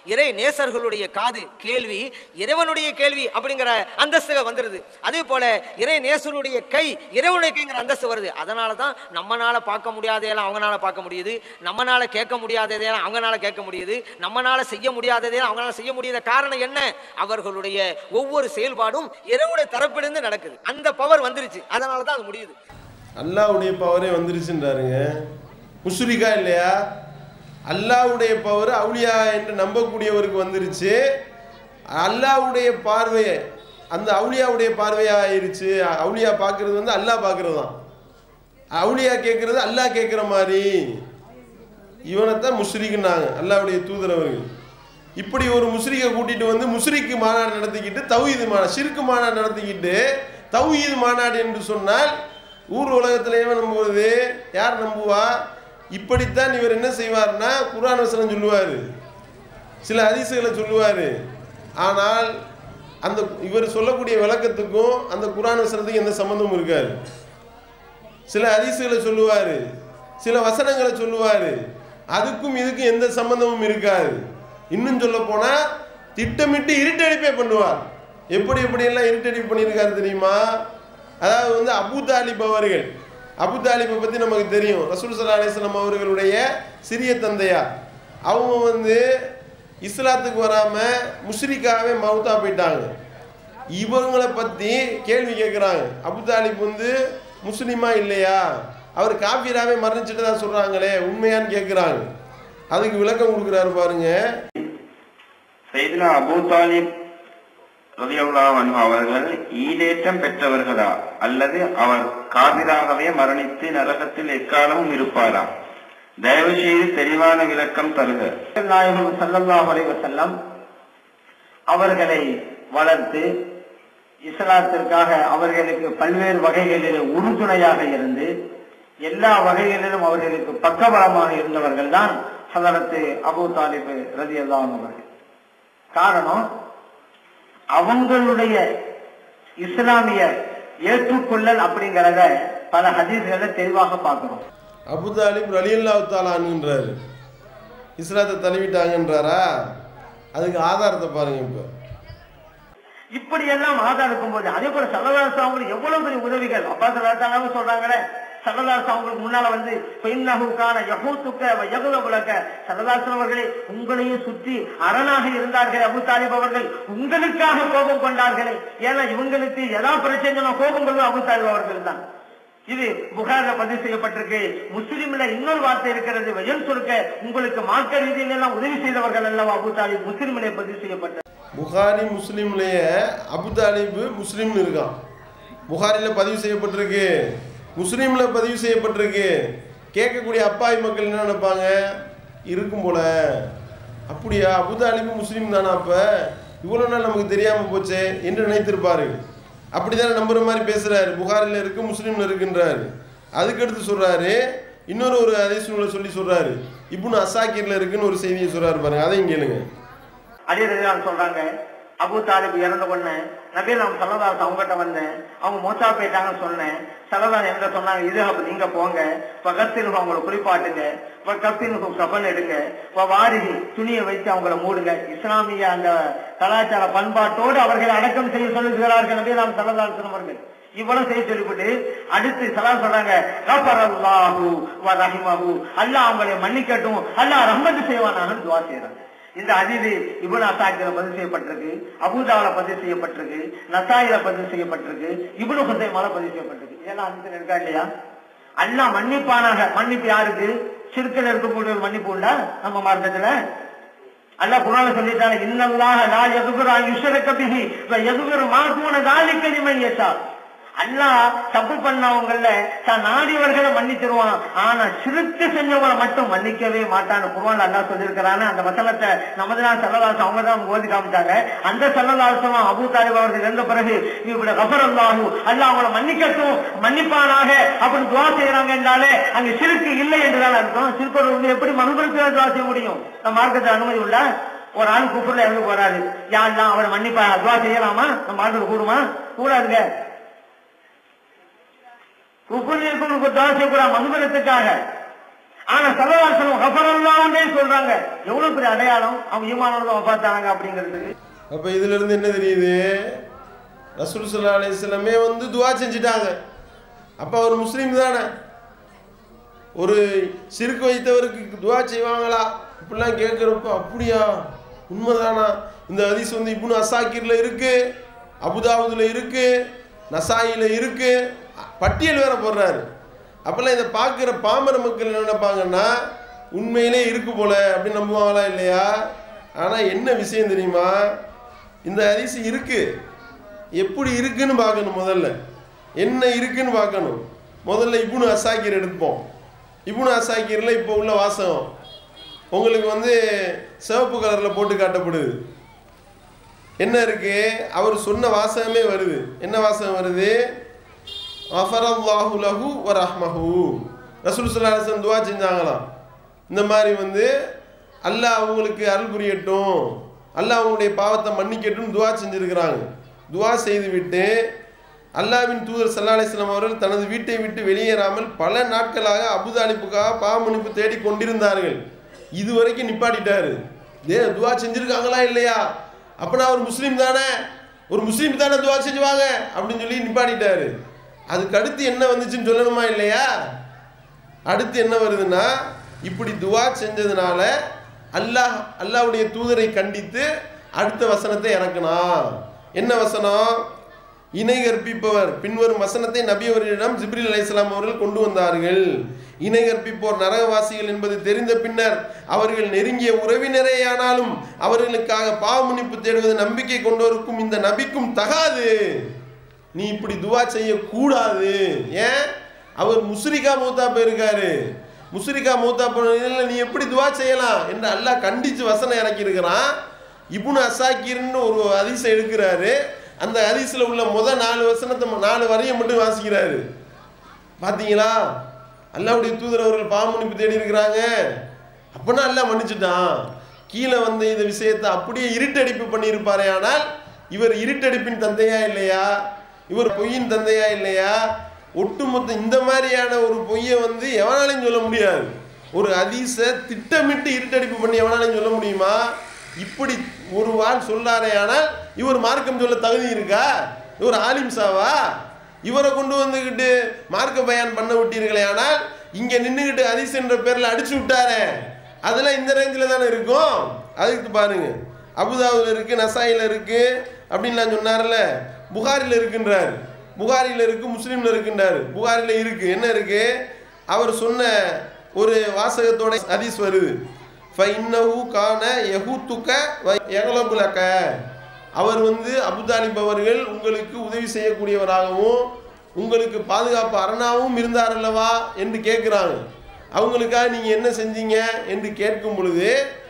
இறை நேசர்களுடைய காது கேள்வி இறைவனுடைய கேள்வி அப்படிங்கிற அந்தஸ்துக வந்துருது அதே போல இறை நேசருடைய கை இறைவனுடைய கைங்கிற அந்தஸ்து வருது அதனால தான் நம்மனால பார்க்க முடியாதையெல்லாம் அவங்கனால பார்க்க முடியுது நம்மனால கேட்க முடியாததையெல்லாம் அவங்கனால கேட்க முடியுது நம்மனால செய்ய முடியாததையெல்லாம் அவங்களால செய்ய முடியாத காரணம் என்ன அவர்களுடைய ஒவ்வொரு செயல்பாடும் இறைவனுடைய தரப்பிலிருந்து நடக்குது அந்த பவர் வந்துருச்சு அதனால தான் அது முடியுது அல்லாவுடைய பவரே வந்துருச்சுன்றாருங்க முஷ்ரிகா இல்லையா அல்லாவுடைய பவர் அவுலியா என்று நம்பக்கூடியவருக்கு வந்துருச்சு அல்லாவுடைய பார்வையை அந்த அவுலியாவுடைய பார்வையா ஆயிருச்சு அவுலியா பார்க்கறது வந்து அல்லாஹ் பார்க்கறது தான் அவுலியா கேட்கறது அல்லாஹ் கேட்குற மாதிரி இவனைத்தான் முஸ்ரிக்குன்னாங்க அல்லாவுடைய தூதர் அவர்கள் இப்படி ஒரு முஸ்ரிக்கை கூட்டிட்டு வந்து முஸ்ரிக்கு மாநாடு நடத்திக்கிட்டு தௌஹீது மாநாடு சிறுக்கு மாநாடு நடத்திக்கிட்டு தௌஹீது மாநாடு என்று சொன்னால் ஊர் உலகத்தில் எவன் நம்புவது யார் நம்புவா இப்படித்தான் இவர் என்ன செய்வார்னா குர்ஆன் வசனம் சொல்லுவார் சில ஹதீஸுகளை சொல்லுவார் ஆனால் அந்த இவர் சொல்லக்கூடிய விளக்கத்துக்கும் அந்த குர்ஆன் வசனத்துக்கும் எந்த சம்மந்தமும் இருக்காது சில ஹதீஸுகளை சொல்லுவார் சில வசனங்களை சொல்லுவார் அதுக்கும் இதுக்கும் எந்த சம்பந்தமும் இருக்காது இன்னும் சொல்ல போனால் திட்டமிட்டு இருட்டடிப்பே பண்ணுவார் எப்படி எப்படியெல்லாம் இருட்டடிப்பு பண்ணியிருக்காரு தெரியுமா அதாவது வந்து அபு தாலிப் அவர்கள் அபு தாலிபை பற்றி நமக்கு தெரியும் ரசூல் சல்லா அலிஸ்லாம் அவர்களுடைய சிறிய தந்தையார் அவங்க வந்து இஸ்லாத்துக்கு வராமல் முஷ்ரிக்காவே மவுத்தா போயிட்டாங்க இவங்களை பற்றி கேள்வி கேட்குறாங்க அபு தாலிப் வந்து முஸ்லீமா இல்லையா அவர் காஃபிராவே மரணிச்சுட்டு தான் சொல்கிறாங்களே உண்மையான்னு கேட்குறாங்க அதுக்கு விளக்கம் கொடுக்குறாரு பாருங்க சைதுனா அபூ தாலிப் ரலியல்லாஹு அன்ஹு அவர்கள் ஈடேற்றம் பெற்றவர்களா அல்லது அவர் காபிராகவே மரணித்து நரகத்தில் எக்காலமும் இருப்பாரா தயவு செய்து தெளிவான விளக்கம் தருக நாயகம் ஸல்லல்லாஹு அலைஹி வஸல்லம் அவர்களை வளர்த்து இஸ்லாத்திற்காக அவர்களுக்கு பல்வேறு வகைகளில் உறுதுணையாக இருந்து எல்லா வகைகளிலும் அவர்களுக்கு பக்கபலமாக இருந்தவர்கள் தான் ஹதரத்து அபூ தாலிப் ரலியல்லாஹு அன்ஹு அவர்கள் காரணம் அவங்களுடைய இஸ்லாமிய ஏற்றுக்கொள்ளல் அப்படிங்கிறத பல ஹதீஸ்களை தெளிவாக பார்க்கிறோம் அபு தாலிப் ரலியல்லாஹு தாலான்ன்றாரு இஸ்லாத்தை தழுவிட்டாங்கன்றாரா அதுக்கு ஆதாரத்தை பாருங்க இப்போ இப்படி எல்லாம் ஆதாரம் இருக்கும்போது அதே போல சரதாஸ் அவங்களுக்கு எவ்வளவு பெரிய உதவிகள் அப்பா சரதாசாவும் சொல்றாங்களே சரதாஸ் அவங்களுக்கு முன்னால வந்து பெண்ணகுக்கான யகூத்துக்க யகுலக சரதாசன் அவர்களே உங்களையும் சுற்றி அரணாக இருந்தார்கள் அபு தாலிப் அவர்கள் உங்களுக்காக கோபம் கொண்டார்களே ஏன்னா இவங்களுக்கு எதா பிரச்சனை கோபம் கொள்வது அபு தாலிப் அவர்கள் தான் இது புகார்ல பதிவு செய்யப்பட்டிருக்கு முஸ்லிம்ல இன்னொரு வார்த்தை இருக்கிறது வயல் சுருக்க உங்களுக்கு மார்க்க ரீதியில எல்லாம் உதவி செய்தவர்கள் அல்லவா அபு தாலிப் முஸ்லிமிலே பதிவு செய்யப்பட்ட புகாரி முஸ்லீம்லேயே அபு தாலிப் முஸ்லீம்னு இருக்கான் புகாரியில் பதிவு செய்யப்பட்டிருக்கு முஸ்லீமில் பதிவு செய்யப்பட்டிருக்கு கேட்கக்கூடிய அப்பாவி மக்கள் என்ன நினைப்பாங்க இருக்கும் போல அப்படியா அபு தாலிபு முஸ்லீம் தானா அப்போ இவ்வளோ நாள் நமக்கு தெரியாமல் போச்சே என்று நினைத்திருப்பாரு அப்படிதானே நம்புற மாதிரி பேசுறாரு புகாரில் இருக்கு முஸ்லீம்ல இருக்குன்றாரு அதுக்கடுத்து சொல்றாரு இன்னொரு ஒரு அதிசூலை சொல்லி சொல்றாரு இப்னு அசாக்கிர்ல இருக்குன்னு ஒரு செய்தியை சொல்றாரு பாருங்க அதையும் கேளுங்க அலி ரலியல்லாஹு சொல்றாங்க அபு தாலிப் இறந்த உடனே நபி நாம் சல்லதாஸ் அவங்ககிட்ட வந்தேன் அவங்க மூத்தா போயிட்டாங்கன்னு சொன்னேன் சல்லதாஸ் என்ன சொன்னாங்க இது அப்ப நீங்க போங்க பக்கத்தில் அவங்கள குளிப்பாட்டுங்க கப்பின் கப்பன் எடுங்க இப்ப வாரிகி துணியை வைத்து அவங்கள மூடுங்க இஸ்லாமிய அந்த கலாச்சார பண்பாட்டோடு அவர்களை அடக்கம் செய்ய சொல்லுகிறார்கள் நபி நாம் சல்லதாஸ் அவர்கள் இவ்வளவு செய்ய சொல்லிவிட்டு அடுத்து சலாம் சொல்றாங்க கஃபரல்லாஹு வ ரஹிமஹு அல்லாஹ் அவங்களை மன்னிக்கட்டும் அல்லாஹ் ரஹ்மத் செய்வானாகன்னு துவா செய்யறாங்க இந்த அதிதி இபுன் அசாக்கில பதிவு செய்யப்பட்டிருக்கு அபூதாவில பதிவு செய்யப்பட்டிருக்கு நசாயில பதிவு செய்யப்பட்டிருக்கு இபுனு ஹுசைமால பதிவு செய்யப்பட்டிருக்கு இதெல்லாம் அதிசயம் இருக்கா இல்லையா அல்லாஹ் மன்னிப்பானாக மன்னிப்பு யாருக்கு சிறுக்கில் இருக்கக்கூடிய ஒரு மன்னிப்பு உண்டா நம்ம மார்க்கத்துல அல்லாஹ் குரான சொல்லிட்டாங்க இன்னல்லாஹ லா யதுகுரு அன் யுஷ்ரக பிஹி வ யதுகுரு மா தூன தாலிக லிமன் யஷா அல்லாஹ் தப்பு பண்ணவங்கள தான் நாடியவர்களை மன்னிச்சிருவான் ஆனா சிறுக்கு செஞ்சவங்களை மட்டும் மன்னிக்கவே மாட்டான்னு குர்ஆன்ல அல்லாஹ் சொல்லியிருக்கிறான்னு அந்த வசனத்தை நமதுனா சல்லதாசம் அவங்க தான் ஓதி காமிச்சாங்க அந்த சல்லதாசம் அபூ தாலிப் அவர்கள் இருந்த பிறகு இப்படி கஃபர் அல்லாஹு அல்லாஹ் அவங்களை மன்னிக்கட்டும் மன்னிப்பானாக அப்படின்னு துவா செய்யறாங்க என்றாலே அங்க சிறுக்கு இல்லை என்றுதான் அர்த்தம் சிறுக்கோடு வந்து எப்படி மனுபருக்கு துவா செய்ய முடியும் நம்ம மார்க்கத்தை அனுமதி உள்ள ஒரு ஆள் குஃபர்ல இறந்து போறாரு யாரெல்லாம் அவரை மன்னிப்பா துவா செய்யலாமா நம்ம மார்க்கத்தை கூடுமா கூடாதுங்க குஃபுர் இருக்கவங்களுக்கு துவா செய்யக்கூடாது மதுபலத்துக்காக ஆனா சரதாசனம் கபரல்லாவுன்னே சொல்றாங்க எவ்வளவு பெரிய அடையாளம் அவங்க ஈமானோட வபாத்தாங்க அப்படிங்கிறதுக்கு அப்ப இதுல இருந்து என்ன தெரியுது ரசூல் சல்லா அலிஸ்லமே வந்து துவா செஞ்சுட்டாங்க அப்ப அவர் முஸ்லீம் தானே ஒரு சிறுக்கு வைத்தவருக்கு துவா செய்வாங்களா இப்படிலாம் கேட்குறப்ப அப்படியா உண்மைதானா இந்த ஹதீஸ் வந்து இப்னு அசாக்கிர்ல இருக்கு அபுதாபுதுல இருக்கு நசாயில இருக்கு பட்டியல் வேற போடுறாரு அப்பெல்லாம் இதை பார்க்குற பாமர மக்கள் என்ன நினைப்பாங்கன்னா உண்மையிலே இருக்கு போல அப்படின்னு நம்புவாங்களா இல்லையா ஆனால் என்ன விஷயம் தெரியுமா இந்த ஹதீஸ் இருக்கு எப்படி இருக்குன்னு பார்க்கணும் முதல்ல என்ன இருக்குன்னு பார்க்கணும் முதல்ல இப்னு அசாக்கிர் எடுப்போம் இப்னு அசாக்கிரில் இப்போ உள்ள வாசகம் உங்களுக்கு வந்து சிவப்பு கலரில் போட்டு காட்டப்படுது என்ன இருக்கு அவர் சொன்ன வாசகமே வருது என்ன வாசகம் வருது அஃபரல்லாஹு லஹு வ ரஹ்மஹு ரசூல் ஸல்லல்லாஹு அலைஹி வஸல்லம் துஆ செஞ்சாங்களாம் இந்த மாதிரி வந்து அல்லாஹ் அவங்களுக்கு அருள் புரியட்டும் அல்லாஹ் அவங்களுடைய பாவத்தை மன்னிக்கட்டும் துஆ செஞ்சிருக்கிறாங்க துஆ செய்துவிட்டு அல்லாஹ்வின் தூதர் ஸல்லல்லாஹு அலைஹி வஸல்லம் அவர்கள் தனது வீட்டை விட்டு வெளியேறாமல் பல நாட்களாக அபுதாலிப்புக்காக பாவமன்னிப்பு தேடி கொண்டிருந்தார்கள் இதுவரைக்கும் நிப்பாட்டிட்டாரு தே துஆ செஞ்சிருக்காங்களா இல்லையா அப்பனா அவர் முஸ்லீம் தானே ஒரு முஸ்லீம் தானே துவா செஞ்சுவாங்க அப்படின்னு சொல்லி நிப்பாட்டிட்டாரு அதுக்கு அடுத்து என்ன வந்துச்சுன்னு சொல்லணுமா இல்லையா அடுத்து என்ன வருதுன்னா இப்படி துவா செஞ்சதுனால அல்லாஹ் அல்லாஹ்வுடைய தூதரை கண்டித்து அடுத்த வசனத்தை இறக்குனா என்ன வசனம் இணை கற்பிப்பவர் பின்வரும் வசனத்தை நபி அவர்களிடம் ஜிப்ரில் அலைஹிஸ்ஸலாம் அவர்கள் கொண்டு வந்தார்கள் இணை கற்பிப்போர் நரகவாசிகள் என்பது தெரிந்த பின்னர் அவர்கள் நெருங்கிய உறவினரேயானாலும் அவர்களுக்காக பாவமன்னிப்பு தேடுவது நம்பிக்கை கொண்டோருக்கும் இந்த நபிக்கும் தகாது நீ இப்படி துவா செய்யக்கூடாது ஏன் அவர் முஸ்ரிகா மூத்தா போயிருக்காரு முஸ்ரிகா மூத்தா போனதில் நீ எப்படி துவா செய்யலாம் என்று அல்லாஹ் கண்டிச்சு வசனம் இறக்கியிருக்கிறான் இப்னு அசாக்கிர்னு ஒரு ஹதீஸை எடுக்கிறாரு அந்த ஹதீஸில் உள்ள முத நாலு வசனத்தை ம- நாலு வரையை மட்டும் வாசிக்கிறாரு பார்த்தீங்களா அல்லாவுடைய தூதர் அவர்கள் பாவமன்னிப்பு தேடி இருக்கிறாங்க அப்பனா அல்லாஹ் மன்னிச்சுட்டான் கீழே வந்த இந்த விஷயத்தை அப்படியே இருட்டடிப்பு பண்ணியிருப்பாரே ஆனால் இவர் இருட்டடிப்பின் தந்தையா இல்லையா இவர் பொய்யின் தந்தையா இல்லையா ஒட்டுமொத்த இந்த மாதிரியான ஒரு பொய்யை வந்து எவனாலையும் சொல்ல முடியாது ஒரு ஹதீஸை திட்டமிட்டு இருட்டடிப்பு பண்ணி எவனாலையும் சொல்ல முடியுமா இப்படி ஒரு வாள் சொல்லாரே ஆனால் இவர் மார்க்கம் சொல்ல தகுதி இருக்கா இவர் ஆலிம் சாவா இவரை கொண்டு வந்துக்கிட்டு மார்க்க பயான் பண்ண விட்டீர்களே ஆனால் இங்க நின்றுக்கிட்டு ஹதீஸ் என்ற பேர்ல அடிச்சு விட்டாரே அதெல்லாம் இந்த ரேஞ்சில் தானே இருக்கும் அதுக்கு பாருங்க அபுதாபுல இருக்கு நசாயில இருக்கு அப்படின்லாம் சொன்னார்ல புகாரில் இருக்குன்றார் புகாரில் இருக்கு முஸ்லீம்ல இருக்குன்றாரு புகாரில் இருக்கு என்ன இருக்கு அவர் சொன்ன ஒரு வாசகத்தோட ஹதீஸ் வருது ஃபைன்னஹு கான யஹூத்துக்க வ யக்லபுலக அவர் வந்து அபுதாலிப் அவர்கள் உங்களுக்கு உதவி செய்யக்கூடியவராகவும் உங்களுக்கு பாதுகாப்பு அரணாவும் இருந்தார் அல்லவா என்று கேட்குறாங்க அவங்களுக்காக நீங்கள் என்ன செஞ்சீங்க என்று கேட்கும் பொழுது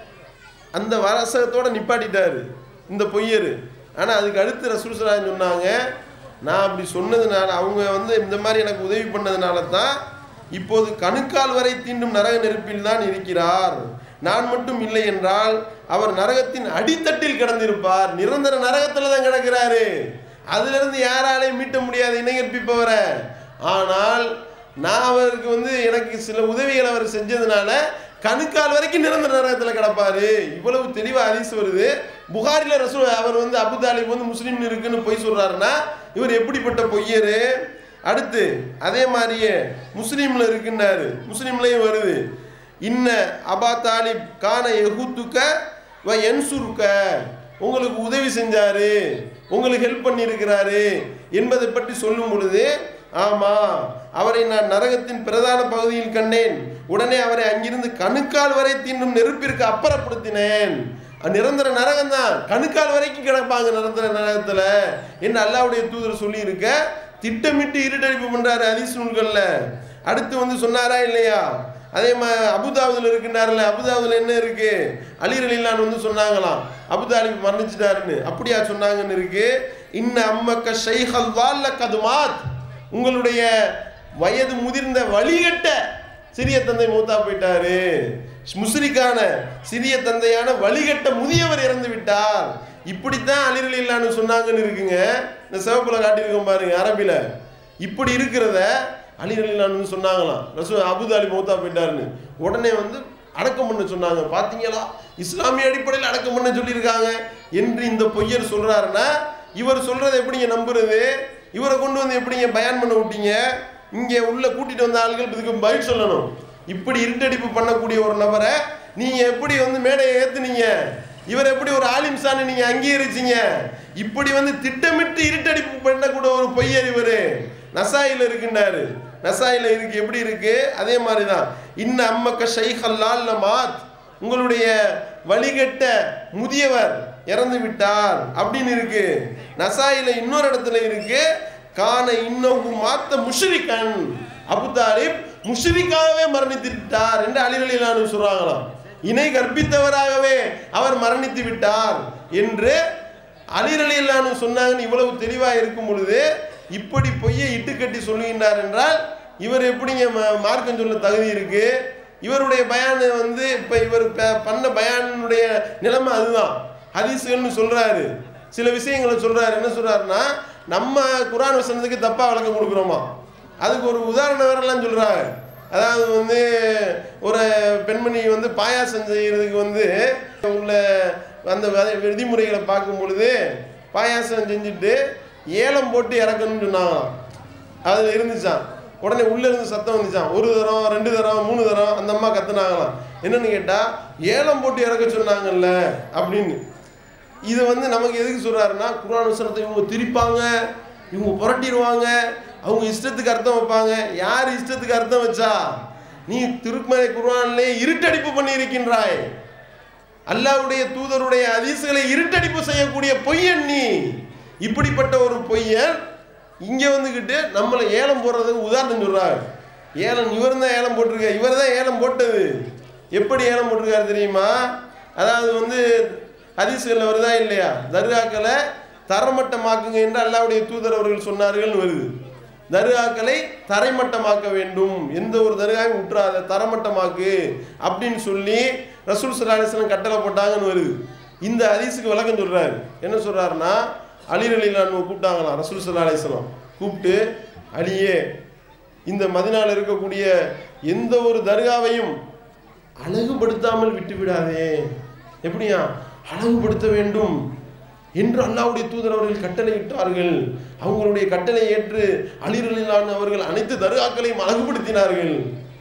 அந்த வாசகத்தோட நிப்பாட்டிட்டாரு இந்த பொய்யர் ஆனால் அதுக்கு அடுத்து ரசூல் ஸல்லல்லாஹு அலைஹி சொன்னாங்க நான் அப்படி சொன்னதுனால அவங்க வந்து இந்த மாதிரி எனக்கு உதவி பண்ணதுனால தான் இப்போது கணுக்கால் வரை தீண்டும் நரக நெருப்பில் தான் இருக்கிறார் நான் மட்டும் இல்லை என்றால் அவர் நரகத்தின் அடித்தட்டில் கிடந்திருப்பார் நிரந்தர நரகத்தில் தான் கிடக்கிறாரு அதிலிருந்து யாராலையும் மீட்ட முடியாது இணை கற்பிப்பவரை ஆனால் நான் அவருக்கு வந்து எனக்கு சில உதவிகள் அவர் செஞ்சதுனால கணுக்கால் வரைக்கும் நிரந்தர நரகத்தில் கிடப்பாரு இவ்வளவு தெளிவாக ஹதீஸ் வருது புகாரில ரசூல் அவர் வந்து அபு தாலிப் வந்து முஸ்லீம் இருக்குன்னு பொய் சொல்றாருன்னா இவர் எப்படிப்பட்ட பொய்யரு அடுத்து அதே மாதிரியே முஸ்லீம்ல இருக்குன்னாரு முஸ்லீம்லயும் வருது இன்ன அபா தாலிப் கான எஹூத்துக்க வ என்சுருக்க உங்களுக்கு உதவி செஞ்சாரு உங்களுக்கு ஹெல்ப் பண்ணியிருக்கிறாரு என்பதை பற்றி சொல்லும் பொழுது ஆமா அவரை நான் நரகத்தின் பிரதான பகுதியில் கண்டேன் உடனே அவரை அங்கிருந்து கணுக்கால் வரை தீண்டும் நெருப்பிற்கு அப்புறப்படுத்தினேன் அது நிரந்தர நரகம் தான் கணுக்கால் வரைக்கும் கிடப்பாங்க நிரந்தர நரகத்துல என்று அல்லாவுடைய தூதர் சொல்லி இருக்க திட்டமிட்டு இருட்டடிப்பு பண்றாரு ஹதீஸ் நூல்கள்ல அடுத்து வந்து சொன்னாரா இல்லையா அதே மாதிரி அபுதாபுல இருக்கின்றார்ல அபுதாபுல என்ன இருக்கு அலி ரலிலான் வந்து சொன்னாங்களாம் அபுதாலிப் மரணிச்சிட்டாருன்னு அப்படியா சொன்னாங்கன்னு இருக்கு இன்ன அம்மக்க ஷைஹல் வால்ல கதுமாத் உங்களுடைய வயது முதிர்ந்த வழிகட்ட சிறிய தந்தை மூத்தா போயிட்டாரு முஸ்ரிக்கான சிறிய தந்தையான வழிகட்ட முதியவர் இறந்து விட்டார் இப்படித்தான் அலிரலி இல்லான்னு சொன்னாங்கன்னு இருக்குங்க இந்த சிவப்புல காட்டியிருக்கோம் பாருங்க அரபில இப்படி இருக்கிறத அலி அலிலான்னு சொன்னாங்களாம் ரசூல் அபுதாலி மௌத்தா போயிட்டாருன்னு உடனே வந்து அடக்கம் பண்ண சொன்னாங்க பார்த்தீங்களா இஸ்லாமிய அடிப்படையில் அடக்கம் பண்ண சொல்லியிருக்காங்க என்று இந்த பொய்யர் சொல்றாருன்னா இவர் சொல்றதை எப்படிங்க நம்புறது இவரை கொண்டு வந்து எப்படிங்க பயான் பண்ண விட்டீங்க இங்கே உள்ள கூட்டிட்டு வந்த ஆள்கள் இதுக்கு பதில் சொல்லணும் இப்படி இருட்டடிப்பு பண்ணக்கூடிய ஒரு நபரை நீங்க எப்படி வந்து மேடையை ஏத்துனீங்க இவர் எப்படி ஒரு ஆலிம்சான்னு நீங்க அங்கீகரிச்சீங்க இப்படி வந்து திட்டமிட்டு இருட்டடிப்பு பண்ணக்கூடிய ஒரு பொய்யர் இவரு நசாயில இருக்கின்றாரு நசாயில இருக்கு எப்படி இருக்கு அதே மாதிரி தான் இன்ன அம்மக்க ஷைஹல்லால் மாத் உங்களுடைய வழிகட்ட முதியவர் இறந்து விட்டார் அப்படின்னு இருக்கு நசாயில இன்னொரு இடத்துல இருக்கு கான இன்னும் மாத்த முஷ்ரிகன் அபு தாலிப் முஷ்ரிக்காகவே மரணித்து விட்டார் என்று அலிரலிலானு சொல்றாங்களாம் இணை கற்பித்தவராகவே அவர் மரணித்து விட்டார் என்று அலிரலிலானு சொன்னாங்கன்னு இவ்வளவு தெளிவா இருக்கும் பொழுது இப்படி பொய்யை இட்டுக்கட்டி சொல்லுகின்றார் என்றால் இவர் எப்படிங்க ம- மார்க்கம் சொல்ல தகுதி இருக்கு இவருடைய பயான் வந்து இப்ப இவர் ப- பண்ண பயானுடைய நிலைமை அதுதான் ஹதீஸ்கள்னு சொல்றாரு சில விஷயங்களை சொல்றாரு என்ன சொல்றாருன்னா நம்ம குரான் வசனத்துக்கு தப்பா விளக்கம் கொடுக்குறோமா அதுக்கு ஒரு உதாரணம் வேறெல்லாம் சொல்றாங்க அதாவது வந்து ஒரு பெண்மணி வந்து பாயாசம் செய்யறதுக்கு வந்து உள்ள அந்த வ- விதிமுறைகளை பார்க்கும் பொழுது பாயாசம் செஞ்சுட்டு ஏலம் போட்டு இறக்கணும்னு சொன்னாங்களாம் அதில் இருந்துச்சான் உடனே உள்ள இருந்து சத்தம் வந்துச்சான் ஒரு தரம் ரெண்டு தரம் மூணு தரம் அந்த அம்மா கத்துனாங்களாம் என்னன்னு கேட்டா ஏலம் போட்டு இறக்க சொன்னாங்கல்ல அப்படின்னு இது வந்து நமக்கு எதுக்கு சொல்றாருன்னா குர்ஆன் வசனத்தை இவங்க திரிப்பாங்க இவங்க புரட்டிடுவாங்க அவங்க இஷ்டத்துக்கு அர்த்தம் வைப்பாங்க யார் இஷ்டத்துக்கு அர்த்தம் வச்சா நீ திருமலை குர்ஆனிலே இருட்டடிப்பு பண்ணி இருக்கின்றாய் அல்லாஹ்வுடைய தூதருடைய அதிசுகளை இருட்டடிப்பு செய்யக்கூடிய பொய்யன் நீ இப்படிப்பட்ட ஒரு பொய்யன் இங்க வந்துகிட்டு நம்மளை ஏலம் போடுறதுக்கு உதாரணம் சொல்றாரு ஏலம் இவர் தான் ஏலம் போட்டிருக்காரு இவர் தான் ஏலம் போட்டது எப்படி ஏலம் போட்டிருக்காரு தெரியுமா அதாவது வந்து ஹதீஸ்களில் வருதா இல்லையா தர்காக்களை தரமட்டமாக்குங்க என்று அல்லாஹ்வுடைய தூதர் அவர்கள் சொன்னார்கள்னு வருது தர்காக்களை தரைமட்டமாக்க வேண்டும் எந்த ஒரு தர்காவையும் விட்டுறாத தரமட்டமாக்கு அப்படின்னு சொல்லி ரசூல் சல்லாஹம் கட்டளை போட்டாங்கன்னு வருது இந்த ஹதீஸுக்கு விளக்கம் சொல்றாரு என்ன சொல்றாருன்னா அலி அலிலான்னு கூப்பிட்டாங்களாம் ரசூல் சல்லா அலிஸ்லாம் கூப்பிட்டு அலியே இந்த மதினால இருக்கக்கூடிய எந்த ஒரு தர்காவையும் அழகுபடுத்தாமல் விட்டு விடாதே எப்படியா அழகுபடுத்த வேண்டும் என்று அல்லாஹ்வுடைய தூதர் அவர்கள் கட்டளையிட்டார்கள் அவங்களுடைய கட்டளை ஏற்று அலிரலிலான அவர்கள் அனைத்து தர்காக்களையும் அழகுபடுத்தினார்கள்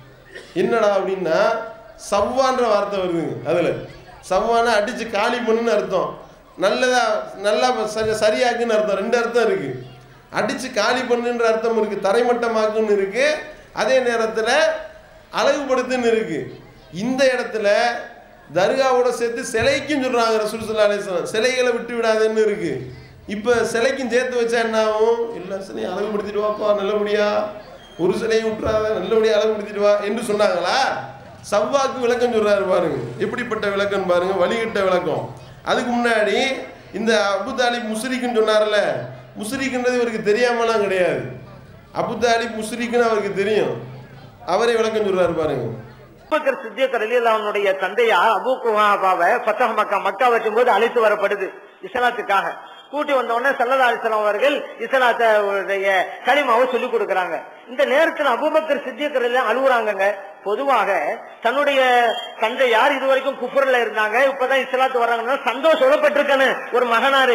என்னடா அப்படின்னா சவ்வான்ற வார்த்தை வருதுங்க அதுல சவ்வானா அடிச்சு காலி பண்ணுன்னு அர்த்தம் நல்லதா நல்லா சரி சரியாக்குன்னு அர்த்தம் ரெண்டு அர்த்தம் இருக்கு அடிச்சு காலி பண்ணுன்ற அர்த்தம் இருக்கு தரைமட்டமாக்குன்னு இருக்கு அதே நேரத்தில் அழகுபடுத்துன்னு இருக்கு இந்த இடத்துல தர்காவோட சேர்த்து சிலைக்கும் சொல்றாங்க ரசூல் சல்லா அலிஸ்லாம் சிலைகளை விட்டு விடாதுன்னு இருக்கு இப்போ சிலைக்கும் சேர்த்து வச்சா என்ன ஆகும் எல்லா சிலையும் அழகுபடுத்திட்டு வாப்பா நல்லபடியா ஒரு சிலையும் விட்டுறாத நல்லபடியா அழகுபடுத்திட்டு வா என்று சொன்னாங்களா சவ்வாக்கு விளக்கம் சொல்றாரு பாருங்க எப்படிப்பட்ட விளக்கம் பாருங்க வழிகிட்ட விளக்கம் அதுக்கு முன்னாடி இந்த அபு தாலிப் முஸ்ரிக்குன்னு சொன்னார்ல முஸ்ரிக்குன்றது இவருக்கு தெரியாமலாம் கிடையாது அபு தாலிப் முஸ்ரிக்குன்னு அவருக்கு தெரியும் அவரே விளக்கம் சொல்றாரு பாருங்க அபூபக்கர் சித்திக் ரலியல்லாஹுடைய தந்தையா அபூ குஹாபாவை ஃபத்தஹ் மக்கா மக்கா வைக்கும்போது அழைத்து வரப்படுது இஸ்லாத்துக்காக கூட்டி வந்த உடனே சல்லல்லா அலிஸ்லாம் அவர்கள் இஸ்லாத்துடைய களிமாவை சொல்லிக் கொடுக்கறாங்க இந்த நேரத்துல அபூபக்கர் சித்திக் ரலியல்லாஹு அழுகுறாங்கங்க பொதுவாக தன்னுடைய தந்தை யார் இது வரைக்கும் குஃபர்ல இருந்தாங்க இப்பதான் இஸ்லாத்து வர்றாங்கன்னா சந்தோஷப்பட்டிருக்கணும் ஒரு மகனாரு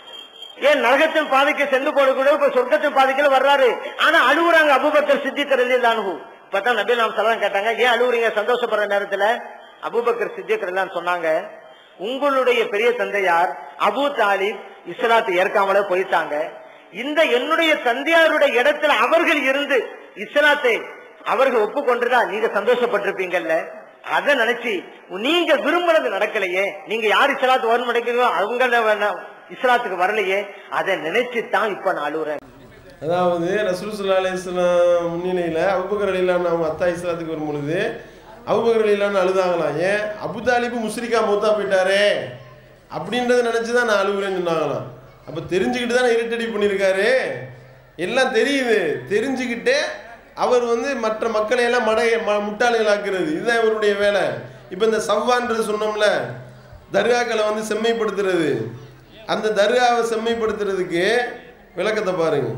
ஏன் நரகத்தின் பாதைக்கு சென்று போன கூட இப்ப சொர்க்கத்தின் பாதைக்குள்ள வர்றாரு ஆனா அழுகுறாங்க அபூபக்கர் சித்திக் ரலியல்லாஹு இப்பதான் நபி நாம் சலாம் கேட்டாங்க ஏன் அழுகுறீங்க சந்தோஷப்படுற நேரத்துல அபூபக்கர் சித்திக் ரலியல்லாஹு சொன்னாங்க உங்களுடைய பெரிய தந்தையார் அபூ தாலிப் இஸ்லாத்தை ஏற்காமலே போயிட்டாங்க இந்த என்னுடைய தந்தையாருடைய இடத்துல அவர்கள் இருந்து இஸ்லாத்தை அவர்கள் ஒப்புக்கொண்டிருந்தா நீங்க சந்தோஷப்பட்டிருப்பீங்கல்ல அதை நினைச்சு நீங்க விரும்புறது நடக்கலையே நீங்க யார் இஸ்லாத்து வரும் நினைக்கிறீங்களோ அவங்க இஸ்லாத்துக்கு வரலையே அதை நினைச்சு தான் இப்ப நான் அழுகுறேன் அதாவது ரசூல் சல்லா அலிஸ்லாம் முன்னிலையில் அபுபக்கர் அலிலான்னு அவங்க அத்தா இஸ்லாத்துக்கு வரும் பொழுது அபுபக்கர் அலிலான்னு அழுதாங்களாம் ஏன் அபு தாலிபு முஸ்ரிகா மூத்தா போயிட்டாரே அப்படின்றத நினச்சி தான் நான் அழுகுறேன்னு சொன்னாங்களாம் அப்போ தெரிஞ்சுக்கிட்டு தானே இருட்டடி பண்ணியிருக்காரு எல்லாம் தெரியுது தெரிஞ்சுக்கிட்டே அவர் வந்து மற்ற மக்களை எல்லாம் மடைய ம- முட்டாள்களாக்குறது இதுதான் இவருடைய வேலை இப்போ இந்த சவ்வான்றது சொன்னோம்ல தர்காக்களை வந்து செம்மைப்படுத்துறது அந்த தர்காவை செம்மைப்படுத்துறதுக்கு விளக்கத்தை பாருங்க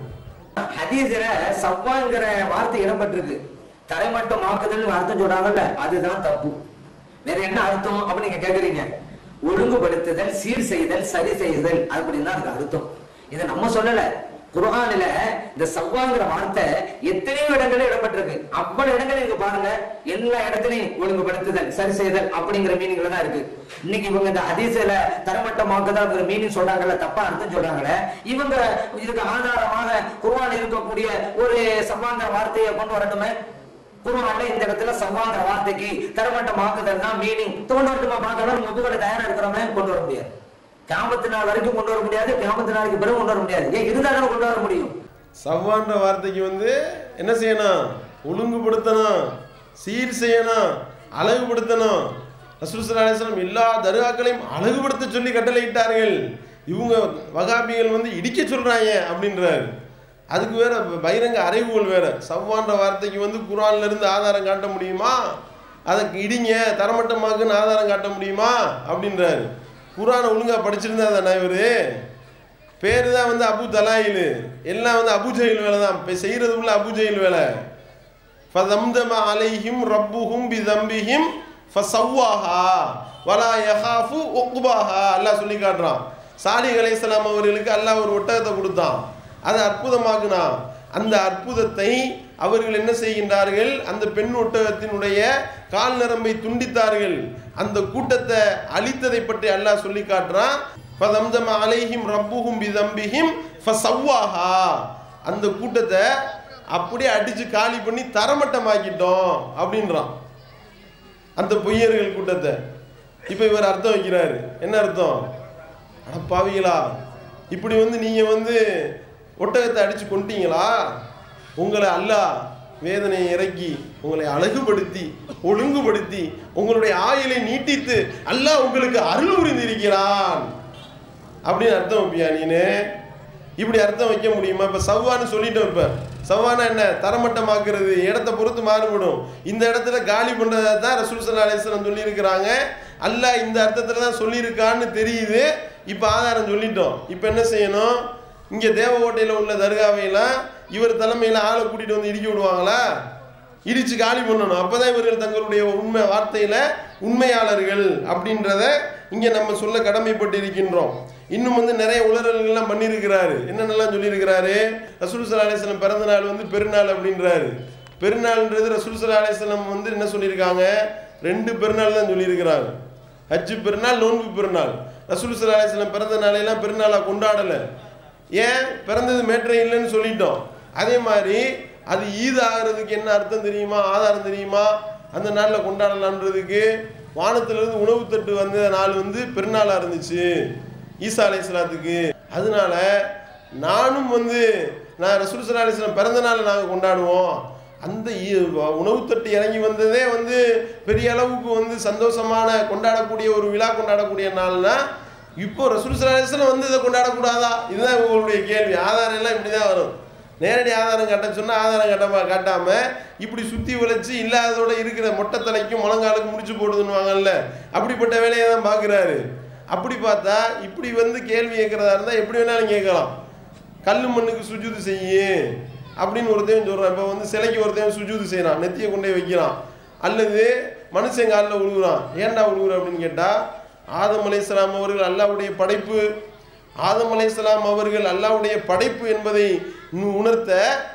ஹதீஸ்ல சவ்வாங்கிற வார்த்தை இடம்பெற்றிருக்கு தரைமட்டம் ஆக்குதல் அர்த்தம் சொல்றாங்கல்ல அதுதான் தப்பு வேற என்ன அர்த்தம் அப்படின்னு நீங்க கேக்குறீங்க ஒழுங்குபடுத்துதல் சீர் செய்தல் சரி செய்தல் அப்படின்னு தான் அதுக்கு அர்த்தம் இதை நம்ம சொல்லல குர்ஆனில இந்த சவ்வாங்கிற வார்த்தை எத்தனையோ இடங்களில் இடம்பெற்றிருக்கு அவ்வளவு இடங்களில் நீங்க பாருங்க எல்லா இடத்துலயும் ஒழுங்குபடுத்துதல் சரி செய்தல் அப்படிங்கிற மீனிங்ல தான் இருக்கு இன்னைக்கு இவங்க இந்த ஹதீஸ்ல தரமட்டமாக்குதல் மீனிங் சொல்றாங்கல்ல தப்பா அர்த்தம் சொல்றாங்கல்ல இவங்க இதுக்கு ஆதாரமாக குர்ஆன் இருக்கக்கூடிய ஒரு சவ்வாங்கிற வார்த்தையை கொண்டு வரட்டுமே குருவான்ல இந்த இடத்துல சவ்வாங்கிற வார்த்தைக்கு தரமட்டமாக்குதல் தான் மீனிங் கொண்டு வரட்டுமா பார்க்கலாம் முதுகலை தயாரா இருக்கிறவங்க கொண்டு வர முடியாது கியாமத்து நாள் வரைக்கும் கொண்டு வர முடியாது கியாமத்து நாளைக்கு பிறகு கொண்டு வர முடியாது ஏன் இருந்தா தானே கொண்டு வர முடியும் சவ்வான்ற வார்த்தைக்கு வந்து என்ன செய்யணும் ஒழுங்குபடுத்தணும் சீர் செய்யணும் அழகுபடுத்தணும் ரசூல் அலிஸ்லாம் எல்லா தர்காக்களையும் அழகுபடுத்த சொல்லி கட்டளையிட்டார்கள் இவங்க வகாபிகள் வந்து இடிக்க சொல்றாங்க அப்படின்றாரு அதுக்கு வேற பகிரங்க அறைகூல் வேற சவ்வான்ற வார்த்தைக்கு வந்து குரான்ல இருந்து ஆதாரம் காட்ட முடியுமா அதுக்கு இடிங்க தரமட்டமாக்குன்னு ஆதாரம் காட்ட முடியுமா அப்படின்றாரு குரானை ஒழுங்கா படிச்சிருந்தா தானே இவரு பேர் தான் வந்து அபு தலாயில் எல்லாம் வந்து அபு ஜெயில் வேலை தான் இப்போ செய்கிறது உள்ள அபு ஜெயில் வேலை ஃபதம்தம அலைஹிம் ரப்புஹும் பிதம்பிஹிம் ஃபசவ்வாஹா வலா யஹாஃபு உக்பாஹா அல்லாஹ் சொல்லி காட்டுறான் சாலிக் அலைஹிஸ்ஸலாம் அவர்களுக்கு அல்லாஹ் ஒரு ஒட்டகத்தை கொடுத்தான் அதை அற்புதமாக்குனான் அந்த அற்புதத்தை அவர்கள் என்ன செய்கின்றார்கள் அந்த பெண் ஒட்டகத்தினுடைய கால் நரம்பை துண்டித்தார்கள் அந்த கூட்டத்தை அழித்ததை பற்றி அல்லாஹ் சொல்லி காட்டுறான் ஃபதம்தம அலைஹிம் ரப்புஹும் பிதம்பிஹிம் ஃபசவ்வாஹா அந்த கூட்டத்தை அப்படியே அடிச்சு காலி பண்ணி தரமட்டமாக்கிட்டோம் அப்படின்றான் அந்த பொய்யர்கள் கூட்டத்தை இப்போ இவர் அர்த்தம் வைக்கிறாரு என்ன அர்த்தம் அட பாவிகளா இப்படி வந்து நீங்க வந்து ஒட்டகத்தை அடிச்சு கொண்டீங்களா உங்களை அல்லாஹ் வேதனையை இறக்கி உங்களை அழகுபடுத்தி ஒழுங்குபடுத்தி உங்களுடைய ஆயுளை நீட்டித்து அல்லாஹ் உங்களுக்கு அருள் புரிந்திருக்கிறான் அப்படின்னு அர்த்தம் வைப்பியா நீனு இப்படி அர்த்தம் வைக்க முடியுமா இப்ப சவ்வான்னு சொல்லிட்டோம் இப்ப சவ்வானா என்ன தரமட்டமாக்குறது இடத்த பொறுத்து மாறுபடும் இந்த இடத்துல காலி பண்றதை தான் ரசூல் சல்லா அலிஸ்லாம் சொல்லியிருக்கிறாங்க அல்லாஹ் இந்த அர்த்தத்துல தான் சொல்லியிருக்கான்னு தெரியுது இப்ப ஆதாரம் சொல்லிட்டோம் இப்ப என்ன செய்யணும் இங்க தேவகோட்டையில உள்ள தர்காவையெல்லாம் இவர் தலைமையில ஆளை கூட்டிட்டு வந்து இடிக்க விடுவாங்களா இடிச்சு காலி பண்ணணும் அப்பதான் இவர்கள் தங்களுடைய உண்மை வார்த்தையில உண்மையாளர்கள் அப்படின்றத இங்க நம்ம சொல்ல கடமைப்பட்டு இருக்கின்றோம் இன்னும் வந்து நிறைய உளறல்கள்லாம் பண்ணியிருக்கிறாரு என்னென்னலாம் சொல்லியிருக்கிறாரு ரசூல் சல்லா அலிஸ்லாம் பிறந்த நாள் வந்து பெருநாள் அப்படின்றாரு பெருநாள்ன்றது ரசூல் சல்லா அலிஸ்லாம் வந்து என்ன சொல்லியிருக்காங்க ரெண்டு பெருநாள் தான் சொல்லியிருக்கிறாங்க ஹஜ்ஜு பெருநாள் நோன்பு பெருநாள் ரசூல் சல்லா அலிஸ்லாம் பிறந்த நாளையெல்லாம் பெருநாளாக கொண்டாடலை ஏன் பிறந்தது மேற்றை இல்லைன்னு சொல்லிட்டோம் அதே மாதிரி அது ஈது ஆகிறதுக்கு என்ன அர்த்தம் தெரியுமா ஆதாரம் தெரியுமா அந்த நாளில் கொண்டாடலான்றதுக்கு வானத்திலிருந்து உணவு தட்டு வந்த நாள் வந்து பெருநாளாக இருந்துச்சு ஈசா அலை இஸ்லாத்துக்கு அதனால நானும் வந்து நான் ரசூல் சல்லா அலிஸ்லாம் பிறந்த நாளை நாங்கள் கொண்டாடுவோம் அந்த ஈ- உணவு தட்டு இறங்கி வந்ததே வந்து பெரிய அளவுக்கு வந்து சந்தோஷமான கொண்டாடக்கூடிய ஒரு விழா கொண்டாடக்கூடிய நாள்னா இப்போ ரசூல் சல்லா அலிஸ்லாம் வந்து இதை கொண்டாடக்கூடாதா இதுதான் உங்களுடைய கேள்வி ஆதாரம் எல்லாம் இப்படி தான் வரும் நேரடி ஆதாரம் காட்ட சொன்னா ஆதாரம் காட்டாம காட்டாம இப்படி சுத்தி உழைச்சு இல்லாததோட இருக்கிற மொட்டை தலைக்கும் முழங்காலுக்கு முடிச்சு போடுதுன்னுவாங்கல்ல அப்படிப்பட்ட வேலையை தான் பார்க்குறாரு அப்படி பார்த்தா இப்படி வந்து கேள்வி கேட்கறதா இருந்தால் எப்படி வேணாலும் கேட்கலாம் கல் மண்ணுக்கு சுஜூது செய்யு அப்படின்னு ஒருத்தன் சொல்கிறான் இப்போ வந்து சிலைக்கு ஒருத்தன் சுஜூது செய்கிறான் நெத்தியை கொண்டு போய் வைக்கிறான் அல்லது மனுஷன் காலில் உழுகுறான் ஏன்டா உழுகுற அப்படின்னு கேட்டால் ஆதம் அலைஹிஸ்ஸலாம் அவர்கள் அல்லாஹ்வுடைய படைப்பு ஆதம் அலைஹிஸ்ஸலாம் அவர்கள் அல்லாஹ்வுடைய படைப்பு என்பதை உண- உணர்த்த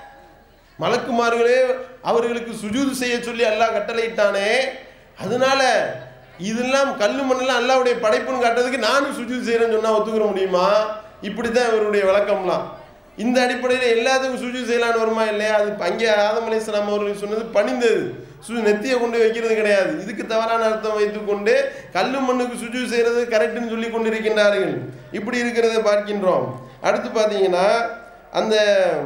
மலக்குமார்களே அவர்களுக்கு சுஜூது செய்ய சொல்லி அல்லாஹ் கட்டளையிட்டானே அதனால இதெல்லாம் கல்லு மண்ணெல்லாம் அல்லாவுடைய படைப்புன்னு காட்டுறதுக்கு நானும் சுஜூது செய்யறேன்னு சொன்னா ஒத்துக்கிற முடியுமா இப்படித்தான் இவருடைய விளக்கம்லாம் இந்த அடிப்படையில் எல்லாத்துக்கும் சுஜூது செய்யலான்னு வருமா இல்லையா அது அங்கே ஆதம் அலைஹிஸ்ஸலாம் அவர்கள் சொன்னது பணிந்தது சு நெத்தியை கொண்டு வைக்கிறது கிடையாது இதுக்கு தவறான அர்த்தம் வைத்துக்கொண்டு கல்லு மண்ணுக்கு சுஜூது செய்யறது கரெக்டுன்னு சொல்லி கொண்டிருக்கின்றார்கள் இப்படி இருக்கிறதை பார்க்கின்றோம் அடுத்து பார்த்தீங்கன்னா அந்த